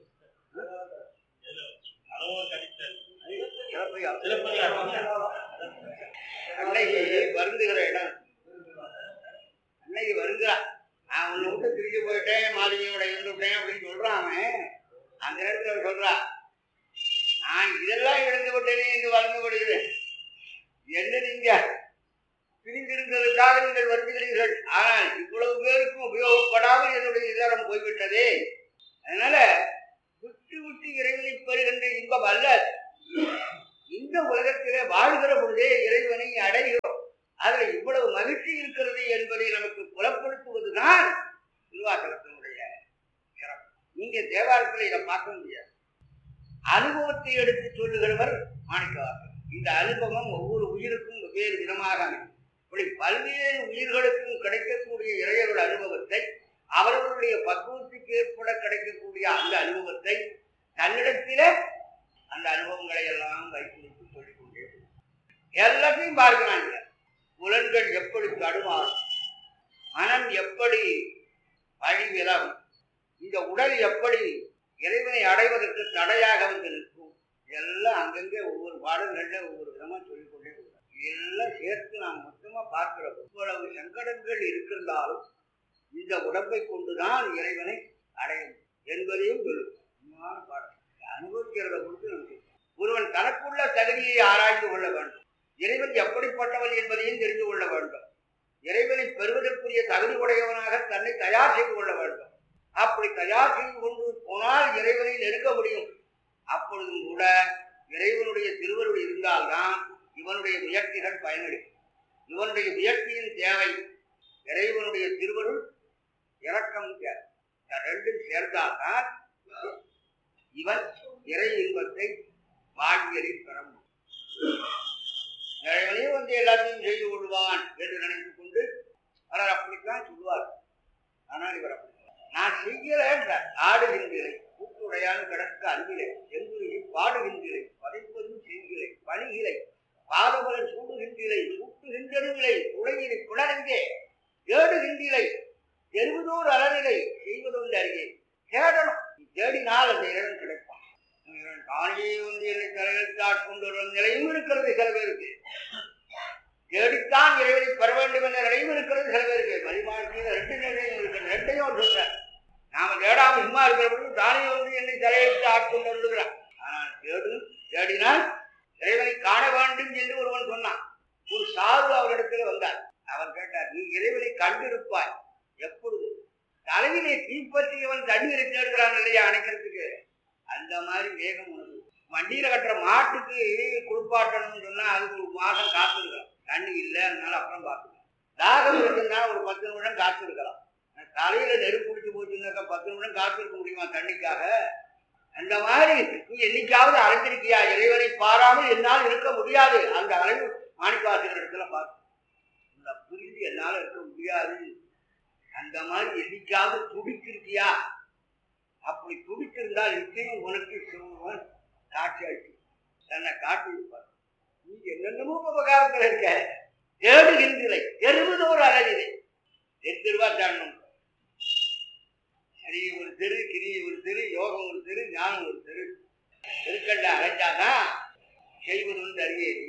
அறவோர் கடித்தல் சிறப்பையா சிலப்பதிகாரம் அன்னைக்கு வருந்துகிற இடம் அன்னைக்கு வருந்துறா நான் உன்னை விட்டு பிரிஞ்சு போயிட்டேன் மாளிகையோட இருந்துவிட்டேன் அப்படின்னு சொல்றான் அவன் அந்த நேரத்தில் அவன் சொல்றா நான் இதெல்லாம் இழந்து விட்டேனே என்று வருந்து விடுகிறேன் என்ன நீங்க பிரிந்திருந்ததற்காக நீங்கள் வருந்துகிறீர்கள் ஆனால் இவ்வளவு பேருக்கும் உபயோகப்படாமல் என்னுடைய இதரம் போய்விட்டதே அதனால விட்டு விட்டு இறைவனை பெறுகின்ற இன்பம் அல்ல இந்த உலகத்திலே வாழ்கிற பொழுதே இறைவனை அடைகிறோம் அதுல இவ்வளவு மகிழ்ச்சி இருக்கிறது என்பதை நமக்கு புலப்படுத்துவதுதான் திருவாசகத்தினுடைய சிறப்பு நீங்க தேவாரத்தில் இதை பார்க்க முடியாது அனுபவத்தை எடுத்து சொல்லுகிறவர் மாணிக்கவாசகர் இந்த அனுபவம் ஒவ்வொரு உயிருக்கும் வெவ்வேறு விதமாக அமையும் இப்படி பல்வேறு உயிர்களுக்கும் கிடைக்கக்கூடிய இறையருடைய அனுபவத்தை அவர்களுடைய பக்குவத்துக்கு ஏற்பட கிடைக்கக்கூடிய அந்த அனுபவத்தை தன்னிடத்திலே அந்த அனுபவங்களை எல்லாம் வைத்து சொல்லிக் கொண்டே போகும். எல்லாத்தையும் பார்க்கிறாங்க புலன்கள் எப்படி தடுமாறும் மனம் எப்படி வழி விலகும் இந்த உடல் எப்படி இறைவனை அடைவதற்கு தடையாக வந்து நிற்கும் எல்லாம் அங்கங்கே ஒவ்வொரு பாடல்கள்ல ஒவ்வொரு விதமா சொல்லிக் கொண்டே போகிறார் எல்லாம் சேர்த்து நாம் மொத்தமா பார்க்கிறோம் இவ்வளவு சங்கடங்கள் இருக்கின்றாலும் இந்த உடம்பை கொண்டுதான் இறைவனை அடையும் என்பதையும் சொல்லும் உண்மையான பாடம் அனுபவிக்கிறத பொறுத்து நமக்கு ஒருவன் தனக்குள்ள தகுதியை ஆராய்ந்து கொள்ள வேண்டும் இறைவன் எப்படிப்பட்டவன் என்பதையும் தெரிந்து கொள்ள வேண்டும் இறைவனை பெறுவதற்குரிய தகுதி உடையவனாக தன்னை தயார் செய்து கொள்ள வேண்டும் அப்படி தயார் செய்து கொண்டு போனால் இறைவனை நெருங்க முடியும் அப்பொழுதும் கூட இறைவனுடைய திருவருள் இருந்தால்தான் இவனுடைய முயற்சிகள் பயனளிக்கும் இவனுடைய முயற்சியின் தேவை இறைவனுடைய திருவருள் இரக்கம் தேவை இந்த ரெண்டும் சேர்ந்தால்தான் இவன் இறை இன்பத்தை வாழ்வியலில் பெற முடியும் இறைவனே வந்து எல்லாத்தையும் செய்து கொள்வான் என்று நினைத்துக் கொண்டு பலர் அப்படித்தான் சொல்லுவார் ஆனால் இவர் அப்படி சொல்ல. நான் செய்கிறேன் ஆடுகின்றேன் கூட்டுடையான் கிடக்க அன்பிலே செங்குருகி பாடுகின்றேன் பதைப்பதும் செய்கிறேன் பணிகளை பாதமலர் சூடுகின்றீரை சூட்டுகின்றனில்லை உலகினை குணரங்கே தேடுகின்றீரை எருவதோர் அலநிலை செய்வதொன்று அறியே தேடணும் நீ தேடினால் அந்த இறைவன் கிடைப்பான் இறைவன் தானே வந்து என்னை தலையெழுத்தாட் கொண்டு வரும் நிலையும் இருக்கிறது சில பேருக்கு தேடித்தான் இறைவனை பெற வேண்டும் என்ற நிலையும் இருக்கிறது சில பேருக்கு மதிமாழ்க்கையில் ரெண்டு நிலையும் இருக்கிறது ரெண்டையும் அவர் சொல்றார் நாம தேடாம சும்மா இருக்கிற பொழுது தானே வந்து என்னை தலையெழுத்து ஆட்கொண்டு வருகிறார் ஆனால் தேடு தேடினால் இறைவனை காண வேண்டும் என்று ஒருவன் சொன்னான் ஒரு சாது அவரிடத்தில் வந்தார் அவர் கேட்டார் நீ இறைவனை கண்டிருப்பாய் எப்பொழுது தலையிலே தீப்பற்றியவன் தண்ணீரை தேடுகிறான் இல்லையா அணைக்கிறதுக்கு அந்த மாதிரி வேகம் உனக்கு வண்டியில கட்டுற மாட்டுக்கு குளிப்பாட்டணும்னு சொன்னா அதுக்கு ஒரு மாசம் காத்திருக்கலாம் தண்ணி இல்லை அதனால அப்புறம் பார்த்துக்கலாம் தாகம் இருக்குன்னா ஒரு பத்து நிமிடம் காத்திருக்கலாம் தலையில நெருப்பு பிடிச்சு போச்சுன்னாக்கா பத்து நிமிடம் காத்திருக்க முடியுமா தண்ணிக்காக அந்த மாதிரி நீ என்னைக்காவது அழைஞ்சிருக்கியா இறைவனை பாராமல் என்னால் இருக்க முடியாது அந்த அலைவு மாணிக்காசிரியர் இடத்துல பார்த்து இந்த புரிந்து என்னால் இருக்க முடியாது அந்த மாதிரி என்னைக்காவது துடிச்சிருக்கியா அப்படி துடிச்சிருந்தால் நிச்சயம் உனக்கு சிவன் காட்சி அளிக்கும் தன்னை காட்டி வைப்பார் நீ என்னென்னமோ உபகாரத்தில் இருக்க தேடுகின்றீரை எருவதோர் அழகிலே எத்திருவா தாண்டணும் சரி ஒரு தெரு கிரி ஒரு தெரு யோகம் ஒரு தெரு ஞானம் ஒரு தெரு திருக்கண்ட அழைச்சாதான் செய்வது வந்து அறியேறி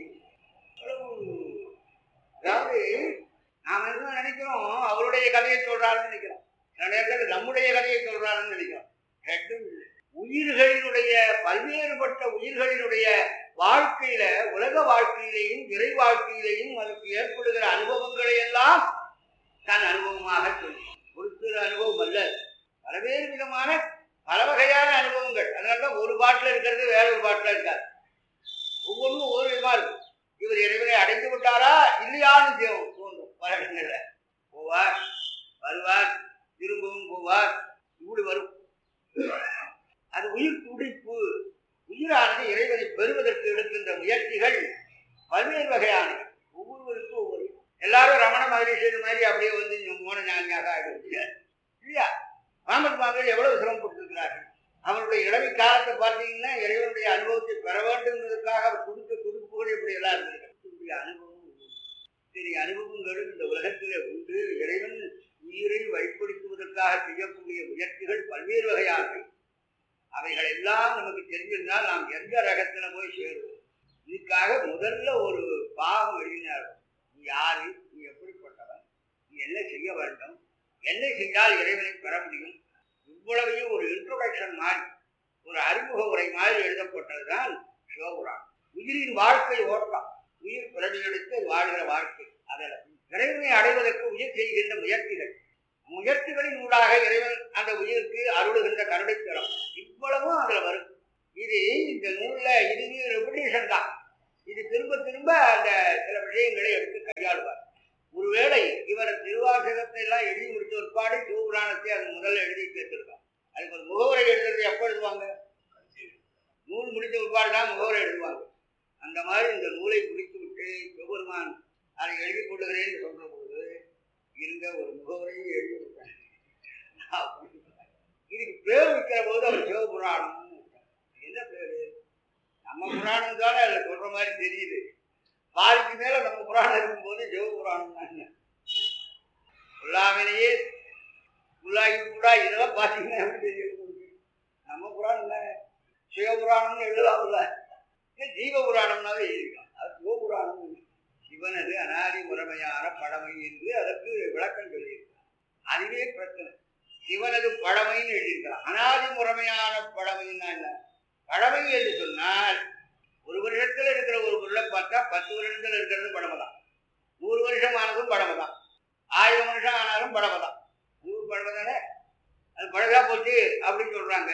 அதாவது நாம என்ன நினைக்கிறோம் அவருடைய கதையை சொல்றாருன்னு நினைக்கிறோம் சில நேரத்தில் நம்முடைய கதையை சொல்றாருன்னு நினைக்கிறோம் ரெண்டும் இல்லை. உயிர்களினுடைய பல்வேறுபட்ட உயிர்களினுடைய வாழ்க்கையில உலக வாழ்க்கையிலையும் இறை வாழ்க்கையிலையும் அதுக்கு ஏற்படுகிற அனுபவங்களை எல்லாம் தன் அனுபவமாக சொல்லி ஒரு சிறு அனுபவம் அல்ல பல்வேறு விதமான பல வகையான அனுபவங்கள் அதனாலதான் ஒரு பாட்டில் இருக்கிறது வேற ஒரு பாட்டில் இருக்காது ஒவ்வொன்றும் ஒவ்வொரு விதமா இருக்கும் இவர் இறைவனை அடைந்து விட்டாரா இல்லையான்னு தே- தோன்றும் பல இடங்கள்ல போவார் வருவார் திரும்பவும் போவார் இப்படி வரும் அது உயிர் துடிப்பு உயிரானது இறைவனை பெறுவதற்கு எடுக்கின்ற முயற்சிகள் பல்வேறு வகையானவை ஒவ்வொருவருக்கும் ஒவ்வொரு எல்லாரும் ரமண மகரிஷன் மாதிரி அப்படியே வந்து இந்த மோன ஞானியாக ஆகிட முடியாது இல்லையா ராமன் மாதர் எவ்வளவு சிரமப்பட்டிருக்கிறார்கள் அவருடைய இளமை காலத்தை பார்த்தீங்கன்னா இறைவனுடைய அனுபவத்தை பெற வேண்டும் என்பதற்காக அவர் கொடுத்த துடுப்புகள் இப்படி எல்லாம் இருந்திருக்கு அனுபவம் உண்டு. சரி அனுபவங்களும் இந்த உலகத்திலே உண்டு இறைவன் உயிரை வழிப்படுத்துவதற்காக செய்யக்கூடிய முயற்சிகள் பல்வேறு வகையானவை அவைகள் எல்லாம் நமக்கு தெரிஞ்சிருந்தால் நாம் எந்த ரகத்துல போய் சேருவோம் இதுக்காக முதல்ல ஒரு பாகம் எழுதினார் நீ யாரு நீ எப்படிப்பட்டவன் நீ என்ன செய்ய வேண்டும் என்ன செய்தால் இறைவனை பெற முடியும் இவ்வளவையும் ஒரு இன்ட்ரோடக்ஷன் மாதிரி ஒரு அறிமுக உரை மாதிரி எழுதப்பட்டதுதான் சிவபுராணம் உயிரின் வாழ்க்கை ஓட்டம் உயிர் பிறவி எடுத்து அது வாழ்கிற வாழ்க்கை அதில் இறைவனை அடைவதற்கு உயிர் செய்கின்ற முயற்சிகள் முயற்சிகளின் ஊடாக இறைவன் அந்த உயிருக்கு அருளுகின்ற கருணைத்தரம் இவ்வளவும் அதுல வரும் இது இந்த நூல்ல இது ரெபுடேஷன் தான் இது திரும்ப திரும்ப அந்த சில விஷயங்களை எடுத்து கையாளுவார் ஒருவேளை இவர் திருவாசகத்தை எல்லாம் எழுதி முடித்த ஒருபாடு சிவபுராணத்தை அது முதல்ல எழுதி கேட்டிருக்கான் அதுக்கு ஒரு முகவரை எழுதுறது எப்போ எழுதுவாங்க நூல் முடித்த ஒருபாடு தான் முகவரை எழுதுவாங்க அந்த மாதிரி இந்த நூலை முடித்து விட்டு சிவபெருமான் அதை எழுதி கொள்ளுகிறேன்னு சொல்ற பொழுது இருங்க ஒரு முகவரையும் எழுதி விட்டேன் இதுக்கு பேர் வைக்கிற போது அவர் சிவபுராணம் என்ன பேரு நம்ம புராணம் தானே அதில் சொல்ற மாதிரி தெரியுது பாதிக்கு மேல நம்ம புராணம் இருக்கும்போது சிவபுராணம் தான் உள்ளாமலேயே உள்ளாகி கூட இதெல்லாம் பார்த்தீங்கன்னா எப்படி தெரியும் உங்களுக்கு? நம்ம புராணம் தானே சிவபுராணம்னு எழுதலாம்ல இல்லை ஜீவ புராணம்னாவே எழுதிக்கலாம் அது சிவபுராணம் சிவனது அனாதி முறைமையான பழமை என்று அதற்கு விளக்கம் சொல்லியிருக்கிறார் அதுவே பிரச்சனை சிவனது பழமைன்னு எழுதியிருக்கிறார் அனாதி முறைமையான பழமைன்னா என்ன பழமை என்று சொன்னால் ஒரு வருஷத்துல இருக்கிற ஒரு பொருளை பார்த்தா பத்து வருஷத்துல இருக்கிறது பழமை தான் நூறு வருஷம் ஆனதும் பழமை தான் ஆயிரம் வருஷம் ஆனாலும் பழமை தான் நூறு பழமை தானே அது பழகா போச்சு அப்படின்னு சொல்றாங்க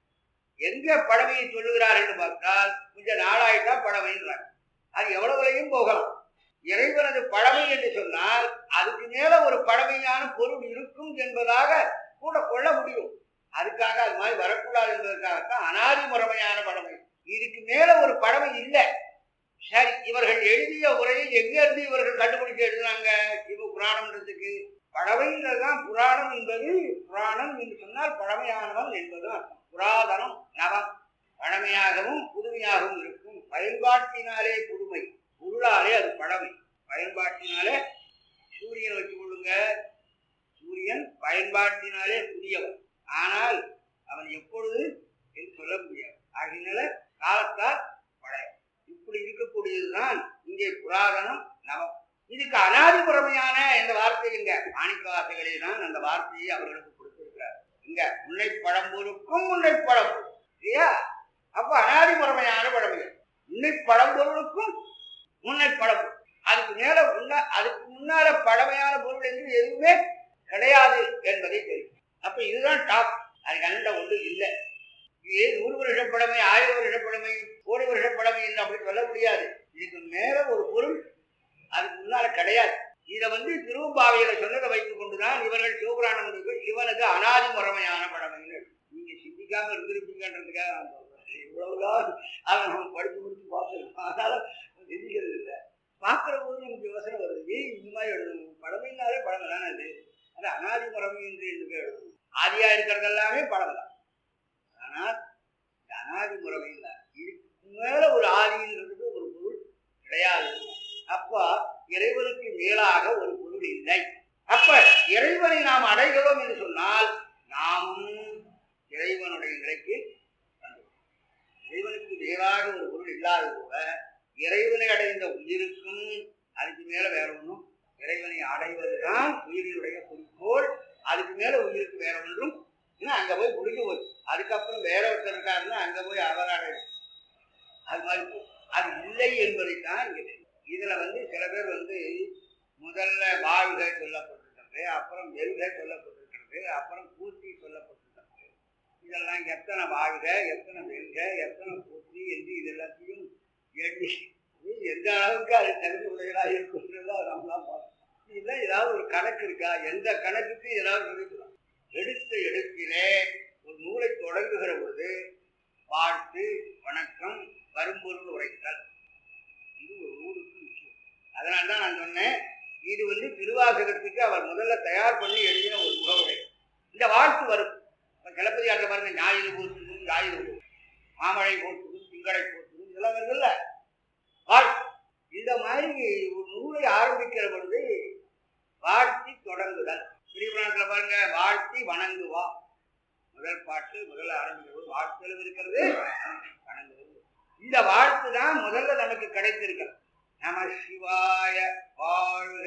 எங்க பழமையை சொல்லுகிறார்கள் பார்த்தால் கொஞ்சம் நாளாயிட்டா பழமைன்றாங்க அது எவ்வளவு வரையும் போகலாம் இறைவனது பழமை என்று சொன்னால் அதுக்கு மேல ஒரு பழமையான பொருள் இருக்கும் என்பதாக கூட கொள்ள முடியும் அதுக்காக அது மாதிரி வரக்கூடாது என்பதற்காகத்தான் அனாதி முறைமையான பழமை இதுக்கு மேல ஒரு பழமை இல்லை சரி இவர்கள் எழுதிய உரையை எங்க இருந்து இவர்கள் கண்டுபிடிச்சு எழுதுனாங்க சிவ புராணம்ன்றதுக்கு பழமைன்றதுதான் புராணம் என்பது புராணம் என்று சொன்னால் பழமையானவன் என்பதும் அர்த்தம் புராதனம் நவம் பழமையாகவும் புதுமையாகவும் இருக்கும் பயன்பாட்டினாலே புதுமை பொருளாலே அது பழமை பயன்பாட்டினாலே சூரியன் வச்சுக் கொள்ளுங்க சூரியன் பயன்பாட்டினாலே புதியவன் ஆனால் அவன் எப்பொழுது என்று சொல்ல முடியாது ஆகினால காலத்தால் பழைய இப்படி இருக்கக்கூடியதுதான் இங்கே புராதனம் நவம் இதுக்கு அனாதி புறமையான இந்த வார்த்தை இங்க மாணிக்கவாசகளே தான் அந்த வார்த்தையை அவர்களுக்கு கொடுத்திருக்கிறார் இங்க முல்லை பழம்பொருக்கும் முல்லை பழம்பொருள் இல்லையா அப்ப அனாதி முறைமையான பழமை முன்னை பழம்பொருளுக்கும் முன்னை பழம்பொருள் அதுக்கு மேல முன்ன அதுக்கு முன்னால பழமையான பொருள் என்று எதுவுமே கிடையாது என்பதை தெரியும் அப்ப இதுதான் டாப் அதுக்கு அண்ணன் ஒன்று இல்லை இது நூறு வருஷ பழமை ஆயிரம் வருஷ பழமை கோடி வருஷ பழமை என்று அப்படி சொல்ல முடியாது இதுக்கு மேல ஒரு பொருள் அதுக்கு முன்னால கிடையாது இதை வந்து திருவம்பாவையில சொன்னதை வைத்துக் கொண்டுதான் இவர்கள் சிவபுராணம் இருக்கு சிவனுக்கு அனாதி முறைமையான பழமைன்னு நீங்க சிந்திக்காம இருந்திருப்பீங்கன்றதுக்காக நான் சொல்றேன் இவ்வளவுதான் அதை நம்ம படிச்சு முடிச்சு பார்த்துருக்கோம் அதனால சிந்திக்கிறது இல்லை பார்க்கிற போது நமக்கு யோசனை வருது ஏன் இந்த மாதிரி எழுதணும் பழமைனாலே பழமை தானே அது அது அனாதி பழமை என்று என்று எழுதணும் ஆதியா இருக்கிறது எல்லாமே பழமை தான் ஆனால் இந்த அனாதி முறைமை இல்லை இதுக்கு மேல ஒரு ஆதின்றதுக்கு ஒரு பொருள் கிடையாது அப்ப இறைவனுக்கு மேலாக ஒரு பொருள் இல்லை அப்ப இறைவனை நாம் அடைகிறோம் என்று சொன்னால் நாமும் இறைவனுடைய நிலைக்கு வந்துவிட்டோம். இறைவனுக்கு மேலாக ஒரு பொருள் இல்லாத போல இறைவனை அடைந்த உயிருக்கும் அதுக்கு மேல வேற ஒன்றும் இறைவனை அடைவதுதான் உயிரினுடைய குறிக்கோள் அதுக்கு மேல உயிருக்கு வேற ஒன்றும் இன்னும் அங்க போய் முடிஞ்சு போச்சு அதுக்கப்புறம் வேற ஒருத்தர் இருக்காருன்னா அங்க போய் அவர் அடையணும் அது மாதிரி போகும். அது இல்லை என்பதைத்தான் இங்க தெரியும். இதுல வந்து சில பேர் வந்து முதல்ல வாழ்க சொல்லப்பட்டிருக்கிறது அப்புறம் வெல்க சொல்லப்பட்டிருக்கிறது அப்புறம் பூர்த்தி சொல்லப்பட்டிருக்கிறது இதெல்லாம் எத்தனை வாழ்க எத்தனை வெல்க எத்தனை பூர்த்தி என்று இது எல்லாத்தையும் எண்ணி இது எந்த அளவுக்கு அது தகுதி உடையதாக இருக்குன்றதா நம்மளாம் பார்க்கணும் இதெல்லாம் ஏதாவது ஒரு கணக்கு இருக்கா எந்த கணக்குக்கு ஏதாவது இருக்கலாம் எடுத்த எடுப்பிலே ஒரு நூலை தொடங்குகிற பொழுது வாழ்த்து வணக்கம் வரும்பொருள் உரைத்தல் இது ஒரு நூலுக்கு முக்கியம் அதனால தான் நான் சொன்னேன் இது வந்து திருவாசகத்துக்கு அவர் முதல்ல தயார் பண்ணி எழுதின ஒரு முகவுரை இந்த வாழ்த்து வரும் இப்ப சிலப்பதி ஆட்ட பாருங்க ஞாயிறு போற்றுதும் ஞாயிறு போற்றும் மாமழை போற்றுதும் திங்களை போற்றுதும் இதெல்லாம் வருதுல்ல வாழ்த்து இந்த மாதிரி ஒரு நூலை ஆரம்பிக்கிற பொழுது வாழ்த்தி தொடங்குதல் பிரிபுராணத்துல பாருங்க வாழ்த்தி வணங்குவா முதல் பாட்டு முதல்ல ஆரம்பிக்கிறது வாழ்த்தலும் இருக்கிறது வணங்குவது இந்த வாழ்த்து தான் முதல்ல நமக்கு கிடைத்திருக்கிறது நம சிவாய வாழ்க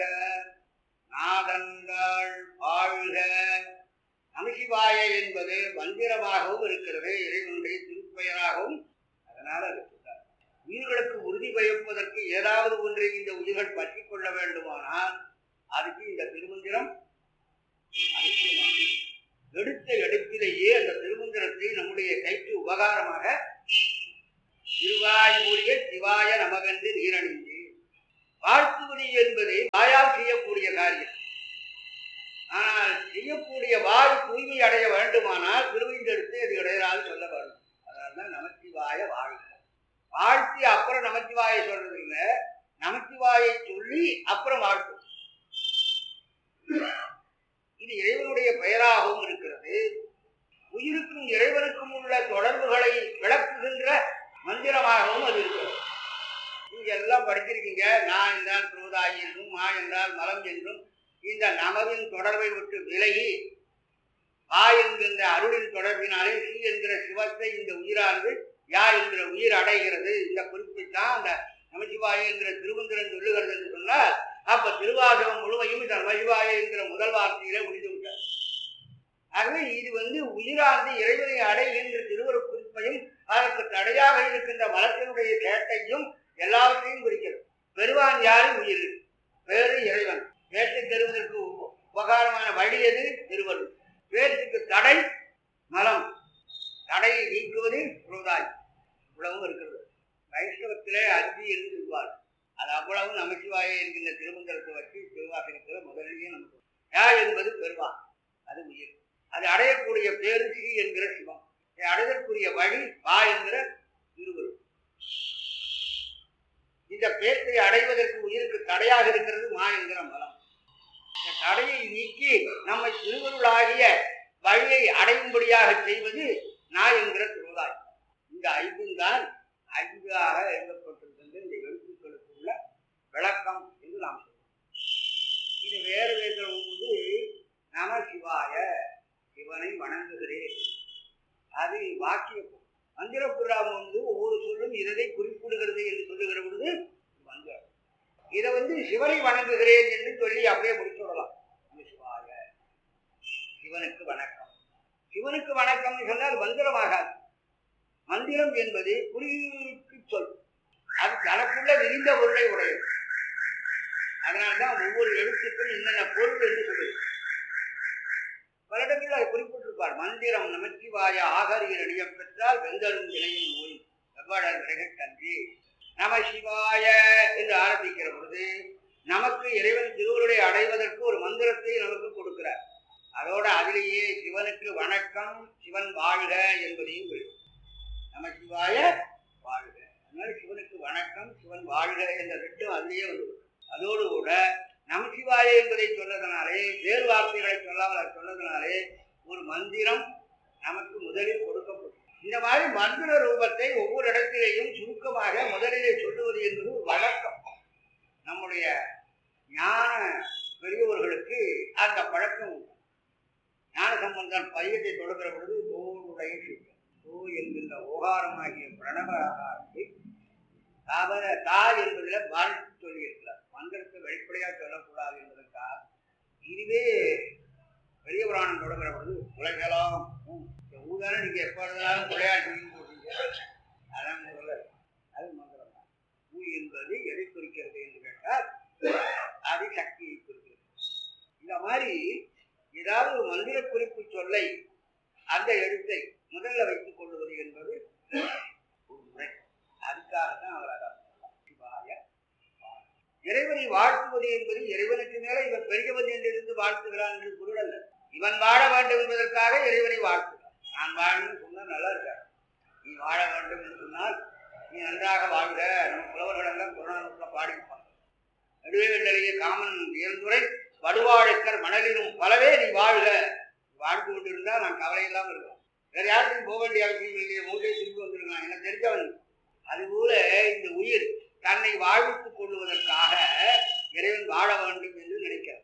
நாதந்தாள் வாழ்க நமசிவாய என்பது மந்திரமாகவும் இருக்கிறது இறைவனுடைய திருப்பெயராகவும் அதனால இருக்கிறார் உயிர்களுக்கு உறுதி பயப்பதற்கு ஏதாவது ஒன்றை இந்த உயிர்கள் பற்றி கொள்ள வேண்டுமானால் அதுக்கு இந்த திருமந்திரம் அவசியமானது எடுத்த எடுப்பிலேயே அந்த திருமந்திரத்தை நம்முடைய கைக்கு உபகாரமாக திருவாய் மூலிய சிவாய நமகன்று நீரணிந்து வாழ்த்துவது என்பது வாயால் செய்யக்கூடிய காரியம் ஆனால் செய்யக்கூடிய வாய் தூய்மை அடைய வேண்டுமானால் திருவைந்தெடுத்து அது இடையரால் சொல்ல வேண்டும் அதனால்தான் நமச்சிவாய வாழ்க வாழ்த்தி அப்புறம் நமச்சிவாய சொல்றது இல்லை நமச்சிவாயை சொல்லி அப்புறம் வாழ்த்து இது இறைவனுடைய பெயராகவும் இருக்கிறது உயிருக்கும் இறைவனுக்கும் உள்ள தொடர்புகளை விளக்குகின்ற மந்திரமாகவும் அது இருக்கிறது நீங்க எல்லாம் படிச்சிருக்கீங்க நான் என்றால் புரோதாயி என்றும் மா என்றால் மலம் என்றும் இந்த நமவின் தொடர்பை விட்டு விலகி வா என்கின்ற அருளின் தொடர்பினாலே சி என்கிற சிவத்தை இந்த உயிரானது யா என்கிற உயிர் அடைகிறது இந்த குறிப்பை தான் அந்த நமசிவாய என்கிற திருமந்திரன் சொல்லுகிறது என்று சொன்னால் அப்ப திருவாசகம் முழுமையும் இந்த நமசிவாய என்கிற முதல் வார்த்தையிலே முடிந்து விட்டார் ஆகவே இது வந்து உயிரானது இறைவனை அடைகின்ற திருவருட் குறிப்பையும் அதற்கு தடையாக இருக்கின்ற மலத்தினுடைய சேட்டையும் எல்லாவற்றையும் குறிக்கிறது பெருவான் யாரு உயிர் வேறு இறைவன் வேட்டை தருவதற்கு உப- உபகாரமான வழி எது திருவருள் வேற்றுக்கு தடை மலம் தடையை நீக்குவது புரோதாய் இவ்வளவும் இருக்கிறது வைஷ்ணவத்திலே அருதி என்று சொல்வார் அது அவ்வளவும் நமச்சிவாய என்கின்ற திருமந்திரத்தை வச்சு திருவாசகத்தில் முதலிலேயே நமக்கு வரும். யா என்பது பெருவான் அது உயிர் அது அடையக்கூடிய பேரு ஸ்ரீ என்கிற சிவம் இதை அடைதற்குரிய வழி வா என்கிற திருவருள் இந்த பேத்தை அடைவதற்கு உயிருக்கு தடையாக இருக்கிறது மா என்கிற மலம் இந்த தடையை நீக்கி நம்மை திருவருளாகிய வழியை அடையும்படியாக செய்வது நா என்கிற திருவிழாய் இந்த ஐந்தும் தான் ஐந்தாக எழுதப்பட்டிருக்கின்ற இந்த எழுத்துக்களுக்கு உள்ள விளக்கம் என்று நாம் சொல்றோம் இது வேறு வேறு போது நம சிவாய சிவனை வணங்குகிறேன் அது வாக்கிய மந்திர புறாமம் வந்து ஒவ்வொரு சொல்லும் இதனை குறிப்பிடுகிறது என்று சொல்லுகிற பொழுது மந்திரம் இதை வந்து சிவனை வணங்குகிறேன் என்று சொல்லி அப்படியே முடிச்சுடலாம் நம சிவாய சிவனுக்கு வணக்கம் சிவனுக்கு வணக்கம்னு சொன்னால் மந்திரமாகாது மந்திரம் என்பது குறிக்கு சொல் அது தனக்குள்ள விரிந்த பொருளை உடையது அதனால்தான் ஒவ்வொரு எழுத்துக்கள் என்னென்ன பொருள் என்று சொல்லுது பல இடங்களில் அதை குறிப்பிட்டிருப்பார் மந்திரம் நமச்சிவாய ஆகரியில் அடியம் பெற்றால் வெந்தரும் வினையும் நோய் எவ்வாறு விலகக்கன்றி நம சிவாய என்று ஆரம்பிக்கிற பொழுது நமக்கு இறைவன் திருவருளை அடைவதற்கு ஒரு மந்திரத்தை நமக்கு கொடுக்கிறார் அதோட அதிலேயே சிவனுக்கு வணக்கம் சிவன் வாழ்க என்பதையும் குறிக்கும் நம சிவாய வாழ்க அதனால சிவனுக்கு வணக்கம் சிவன் வாழ்க என்ற ரெண்டும் அதிலேயே வந்து அதோடு கூட நமசிவாய என்பதை சொன்னதனாலே வேறு வார்த்தைகளை சொல்லாமல் அதை சொன்னதனாலே ஒரு மந்திரம் நமக்கு முதலில் கொடுக்கப்படும் இந்த மாதிரி மந்திர ரூபத்தை ஒவ்வொரு இடத்திலேயும் சுருக்கமாக முதலிலே சொல்லுவது என்பது ஒரு வழக்கம் நம்முடைய ஞான பெரியவர்களுக்கு அந்த பழக்கம் உண்டு ஞான சம்பந்தன் பையத்தை தொடங்குற பொழுது தோளுடைய சித்தம் தோ என்கின்ற ஓகாரமாகிய பிரணவ ஆகாரத்தை தாவர தா என்பதில் வாழ்த்து சொல்லியிருக்கிறார் மந்திரத்தை வெளிப்படையாக சொல்லக்கூடாது என்பதற்காக இதுவே பெரிய புராணம் தொடங்குற பொழுது உலகெல்லாம் ஊ. இந்த ஊதான நீங்க எப்ப இருந்தாலும் விளையாட்டு போட்டீங்க அதான் முதல்ல அது மந்திரம் தான் ஊ என்பது எதை குறிக்கிறது என்று கேட்டால் அது சக்தியை குறிக்கிறது இந்த மாதிரி ஏதாவது ஒரு மந்திர குறிப்பு சொல்லை அந்த எழுத்தை முதல்ல வைத்துக் கொள்வது என்பது ஒரு முறை அதுக்காக தான் அவர் அதை சிவாய வாழ்க. இறைவனை வாழ்த்துவது என்பது இறைவனுக்கு மேல இவன் பெரியவன் என்றிருந்து வாழ்த்துகிறான் என்று பொருள் அல்ல இவன் வாழ வேண்டும் என்பதற்காக இறைவனை வாழ்த்துகிறான் நான் வாழணும்னு சொன்னா நல்லா இருக்காரு நீ வாழ வேண்டும் என்று சொன்னால் நீ நன்றாக வாழ்க நம்ம புலவர்கள் எல்லாம் புறநானூற்ற பாடிப்பாங்க நடுவேண்டலைய காமன் இயல்துறை வடுவாழுக்கர் மணலிலும் பலவே நீ வாழ்க வாழ்ந்து கொண்டிருந்தால் நான் கவலை இல்லாமல் இருக்கேன் வேற யாருக்கும் போக வேண்டிய அவசியம் இல்லையே மூட்டை திரும்பி வந்திருக்கான் எனக்கு தெரிஞ்சவன் அதுபோல இந்த உயிர் தன்னை வாழ்வித்துக் கொள்வதற்காக இறைவன் வாழ வேண்டும் என்று நினைக்கிறார்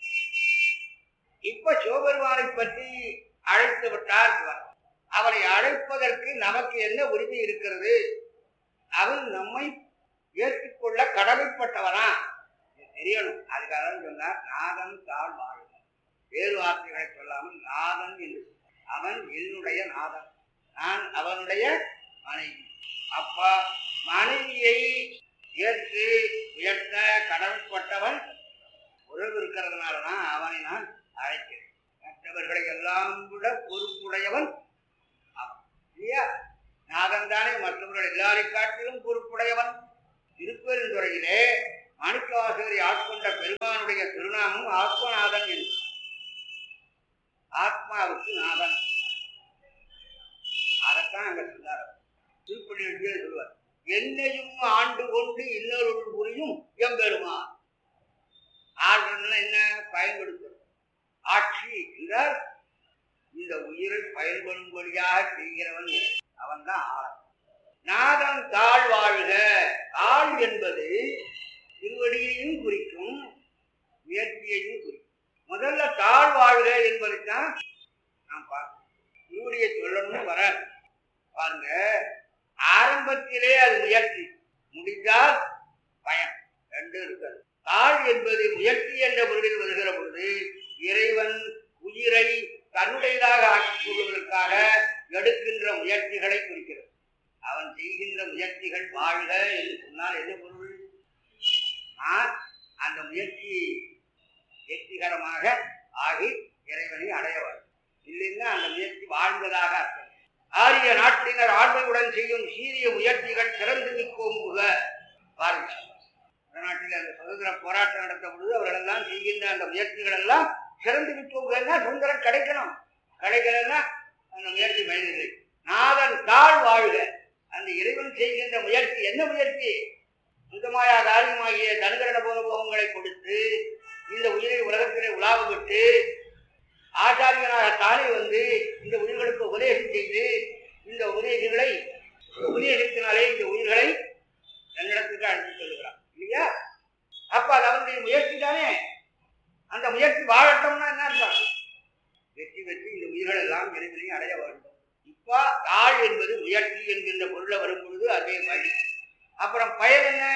இப்ப சிவபெருமானை பற்றி அழைத்து விட்டார் சிவன். அவனை அழைப்பதற்கு நமக்கு என்ன உரிமை இருக்கிறது அவன் நம்மை ஏற்றுக்கொள்ள கடமைப்பட்டவனா இது தெரியணும் அதுக்காக தான் சொன்னார் நாதன் தாழ் வாழ்க வேறு வார்த்தைகளை சொல்லாமல் நாதன் என்று சொன்னார். அவன் என்னுடைய நாதன் நான் அவனுடைய மனைவி அப்பா மனைவியை ஏற்று உயர்த்த கடமைப்பட்டவன் உறவு இருக்கிறதுனால தான் அவனை நான் அழைக்கிறேன் மற்றவர்களை எல்லாம் விட பொறுப்புடையவன் அவன் இல்லையா நாதன் தானே மற்றவர்கள் எல்லாரை காட்டிலும் பொறுப்புடையவன் திருப்பெருந்துறையிலே மாணிக்கவாசகரை ஆட்கொண்ட பெருமானுடைய திருநாமம் ஆத்மநாதன் என்று ஆத்மாவுக்கு நாதன் அதைத்தான் அங்க சொன்னார் திருப்பள்ளி எழுதியே சொல்வார் என்னையும் ஆண்டு கொண்டு இன்னொருள் புரியும் எம்பெருமான் ஆடுறதுன்னா என்ன பயன்படுத்துறது ஆட்சி என்றால் இந்த உயிரை பயன்படும்படியாக செய்கிறவன் அவன் தான் ஆள் நாதன் தாழ் வாழ்க ஆள் என்பது திருவடியையும் குறிக்கும் முயற்சியையும் குறிக்கும் முதல்ல தாழ் வாழ்க என்பதைத்தான் நாம் பார்க்கணும் திருவடியை சொல்லணும்னு வர பாருங்க ஆரம்பத்திலே அது முயற்சி முடிந்தால் பயம் ரெண்டும் இருக்காது தாழ் என்பது முயற்சி என்ற பொருளில் வருகிற பொழுது இறைவன் உயிரை தன்னுடையதாக ஆக்கிக் கொள்வதற்காக எடுக்கின்ற முயற்சிகளை குறிக்கிறது அவன் செய்கின்ற முயற்சிகள் வாழ்க என்று சொன்னால் என்ன பொருள் நான் அந்த முயற்சி வெற்றிகரமாக ஆகி இறைவனை அடைய வேண்டும் இல்லைன்னா அந்த முயற்சி வாழ்ந்ததாக அர்த்தம் ஆரிய நாட்டினர் ஆண்மையுடன் செய்யும் சீரிய முயற்சிகள் சிறந்து நிற்கோம்புக பாருங்க வடநாட்டில் அந்த சுதந்திர போராட்டம் நடத்த பொழுது அவர்கள் எல்லாம் செய்கின்ற அந்த முயற்சிகள் எல்லாம் சிறந்து நிற்கோம்புகன்னா சுதந்திரம் கிடைக்கணும் கிடைக்கலன்னா அந்த முயற்சி மனிதர்கள் நாதன் தாழ் வாழ்க அந்த இறைவன் செய்கின்ற முயற்சி என்ன முயற்சி சுத்தமாயா காரியமாகிய தனுகரண போகங்களை கொடுத்து இந்த உயிரை உலகத்திலே உலாவ விட்டு ஆச்சாரியனாக தானே வந்து இந்த உயிர்களுக்கு உபதேசம் செய்து இந்த உபதேசங்களை உபதேசத்தினாலே இந்த உயிர்களை தன்னிடத்துக்கு அழைத்து செல்கிறான் இல்லையா அப்ப அது அவனுடைய முயற்சி தானே அந்த முயற்சி வாழட்டம்னா என்ன அர்த்தம் வெற்றி வெற்றி இந்த உயிர்கள் எல்லாம் இறைவனை அடைய வேண்டும் இப்ப தாழ் என்பது முயற்சி என்கின்ற பொருளை வரும் பொழுது அதே வழி அப்புறம் பயன் என்ன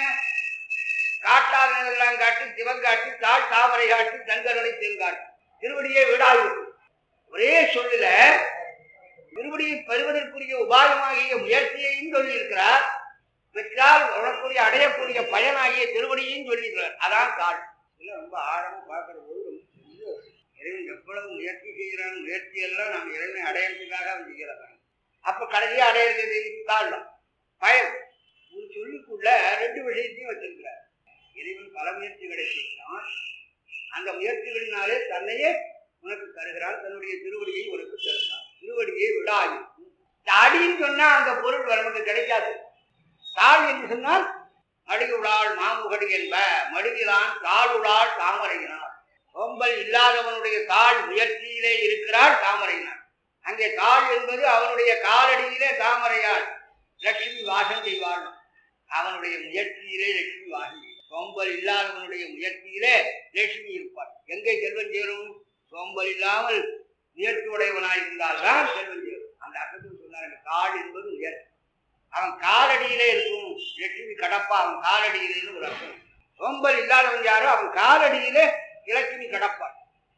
காட்டாதெல்லாம் காட்டி சிவன் காட்டி தாழ் தாமரை காட்டி தங்கரனை தேங்காட்டி திருவடியே வீடாகிவிட்டு ஒரே சொல்லுல திருவடியை பெறுவதற்குரிய உபாயமாகிய முயற்சியையும் சொல்லியிருக்கிறார் பெற்றால் உனக்குரிய அடையக்கூடிய பயனாகிய திருவடியையும் சொல்லியிருக்கிறார் அதான் தாழ் இதெல்லாம் ரொம்ப ஆழமா பார்க்கிற போது ரொம்ப பெரிய இறைவன் எவ்வளவு முயற்சி செய்கிறான் முயற்சி எல்லாம் நாம் இறைவனை அடையறதுக்காக அவன் செய்கிறான் அப்ப கடைசியா அடையிறது தாழ்லாம் பயன் ஒரு சொல்லுக்குள்ள ரெண்டு விஷயத்தையும் வச்சிருக்கிறார் இறைவன் பல முயற்சிகளை செய்கிறான் அந்த முயற்சிகளினாலே தன்னையே உனக்கு தருகிறான் தன்னுடைய திருவடியை உனக்கு தருகிறான் திருவடியை விடாது அடின்னு சொன்னா அந்த பொருள் நமக்கு கிடைக்காது தாள் என்று சொன்னால் மடியுளாள் மாமுகடி என்ப மடியிலான் தாளுளாள் தாமரையினார் சோம்பல் இல்லாதவனுடைய தாள் முயற்சியிலே இருக்கிறாள் தாமரையினார் அங்கே தாள் என்பது அவனுடைய காலடியிலே தாமரையாள் லட்சுமி வாசம் செய்வாள் அவனுடைய முயற்சியிலே லட்சுமி வாசம் செய்வாள் சோம்பல் இல்லாதவனுடைய முயற்சியிலே லட்சுமி இருப்பாள் எங்கே செல்வன் சேரும் சோம்பல் இல்லாமல் முயற்சி உடையவனாய் இருந்தால்தான் செல்வன் சேரும் அந்த அர்த்தத்தில் சொன்னார் தாள் என்பது முயற்சி அவன் காலடியிலே இருக்கும் லட்சுமி கடப்பா அவன் காலடியிலேன்னு ஒரு அர்த்தம் சோம்பல் இல்லாதவன் யாரோ அவன் காலடியிலே இலட்சுமி கடப்பாள்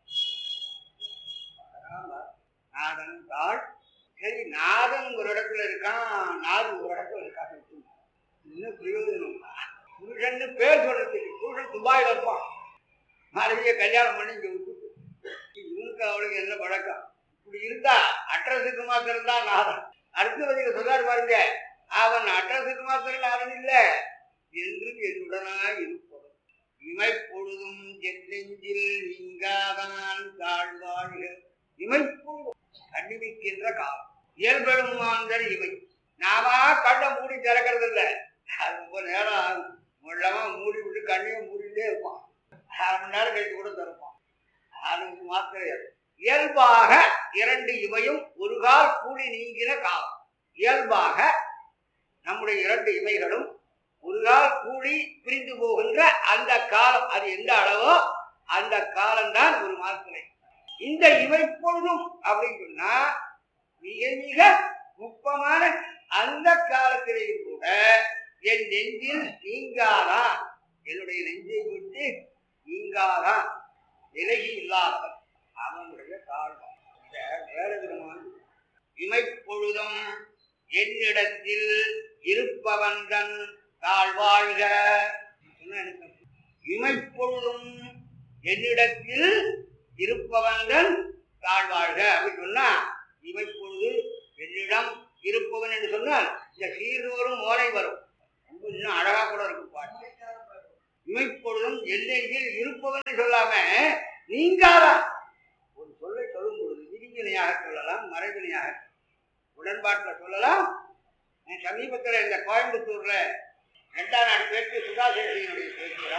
நாதன் தாள் சரி நாதன் ஒரு இடத்துல இருக்கான் நாது ஒரு இடத்துல இருக்கான் இன்னும் பிரயோஜனம் புருஷன்னு பேர் சொல்றதுக்கு புருஷன் துபாயில் இருப்பான் மனைவியை கல்யாணம் பண்ணி இங்க விட்டுட்டு இவனுக்கு அவளுக்கு என்ன பழக்கம் இப்படி இருந்தா அட்ரஸுக்கு மாத்திரம் தான் நாதன் அடுத்தவதிக சொல்லாரு பாருங்க அவன் அட்ரஸுக்கு மாத்திரம் நாதன் இல்ல என்றும் என்னுடனாய் இருப்பவன் இமைப்பொழுதும் என் நெஞ்சில் நீங்காதான் தாழ்வாழ்க இமைப்பொழுதும் கண்ணிமிக்கின்ற காலம் இயல்பெரும் மாந்தர் இவை நாம கண்ணை மூடி திறக்கிறது இல்ல அது ரொம்ப நேரம் ஆகும் முள்ளமா மூடி விட்டு கண்ணையும் மூடிட்டே இருப்பான் அரை மணி நேரம் கழித்து கூட திறப்பான் அது மாத்திரம் இயல்பாக இரண்டு இவையும் ஒரு கால் கூடி நீங்கின காலம் இயல்பாக நம்முடைய இரண்டு இவைகளும் ஒரு கால் கூடி பிரிந்து போகின்ற அந்த காலம் அது எந்த அளவோ அந்த காலம்தான் ஒரு மாத்திரை இந்த இமைப்பொழுதும் அப்படின்னு சொன்னா மிக மிக நுட்பமான அந்த காலத்திலேயும் கூட என் நெஞ்சில் நீங்காதான் என்னுடைய நெஞ்சை விட்டு நீங்காதான் விலகி இல்லாதவன் அவனுடைய தாழ்வான் இந்த வேற விதமான இமைப்பொழுதும் என்னிடத்தில் இருப்பவன் தன் தாழ்வாழ்க சொன்னா எனக்கு இமைப்பொழுதும் என்னிடத்தில் இருப்பவன் தன் தாழ்வாழ்க அப்படின்னு சொன்னா இமைப்பொழுது என்னிடம் இருப்பவன் என்று சொன்னால் இந்த சீர்தோறும் மோனை வரும் ரொம்ப இன்னும் அழகா கூட இருக்கும் பாட்டு இமைப்பொழுதும் எந்தெங்கில் இருப்பவன் சொல்லாம நீங்காதான் ஒரு சொல்லை சொல்லும் பொழுது விதிவினையாக சொல்லலாம் மறைவினையாக உடன்பாட்டில் சொல்லலாம் நான் சமீபத்தில் இந்த கோயம்புத்தூர்ல ரெண்டாம் நாடு பேச்சு சுதாசேஷனுடைய பேச்சு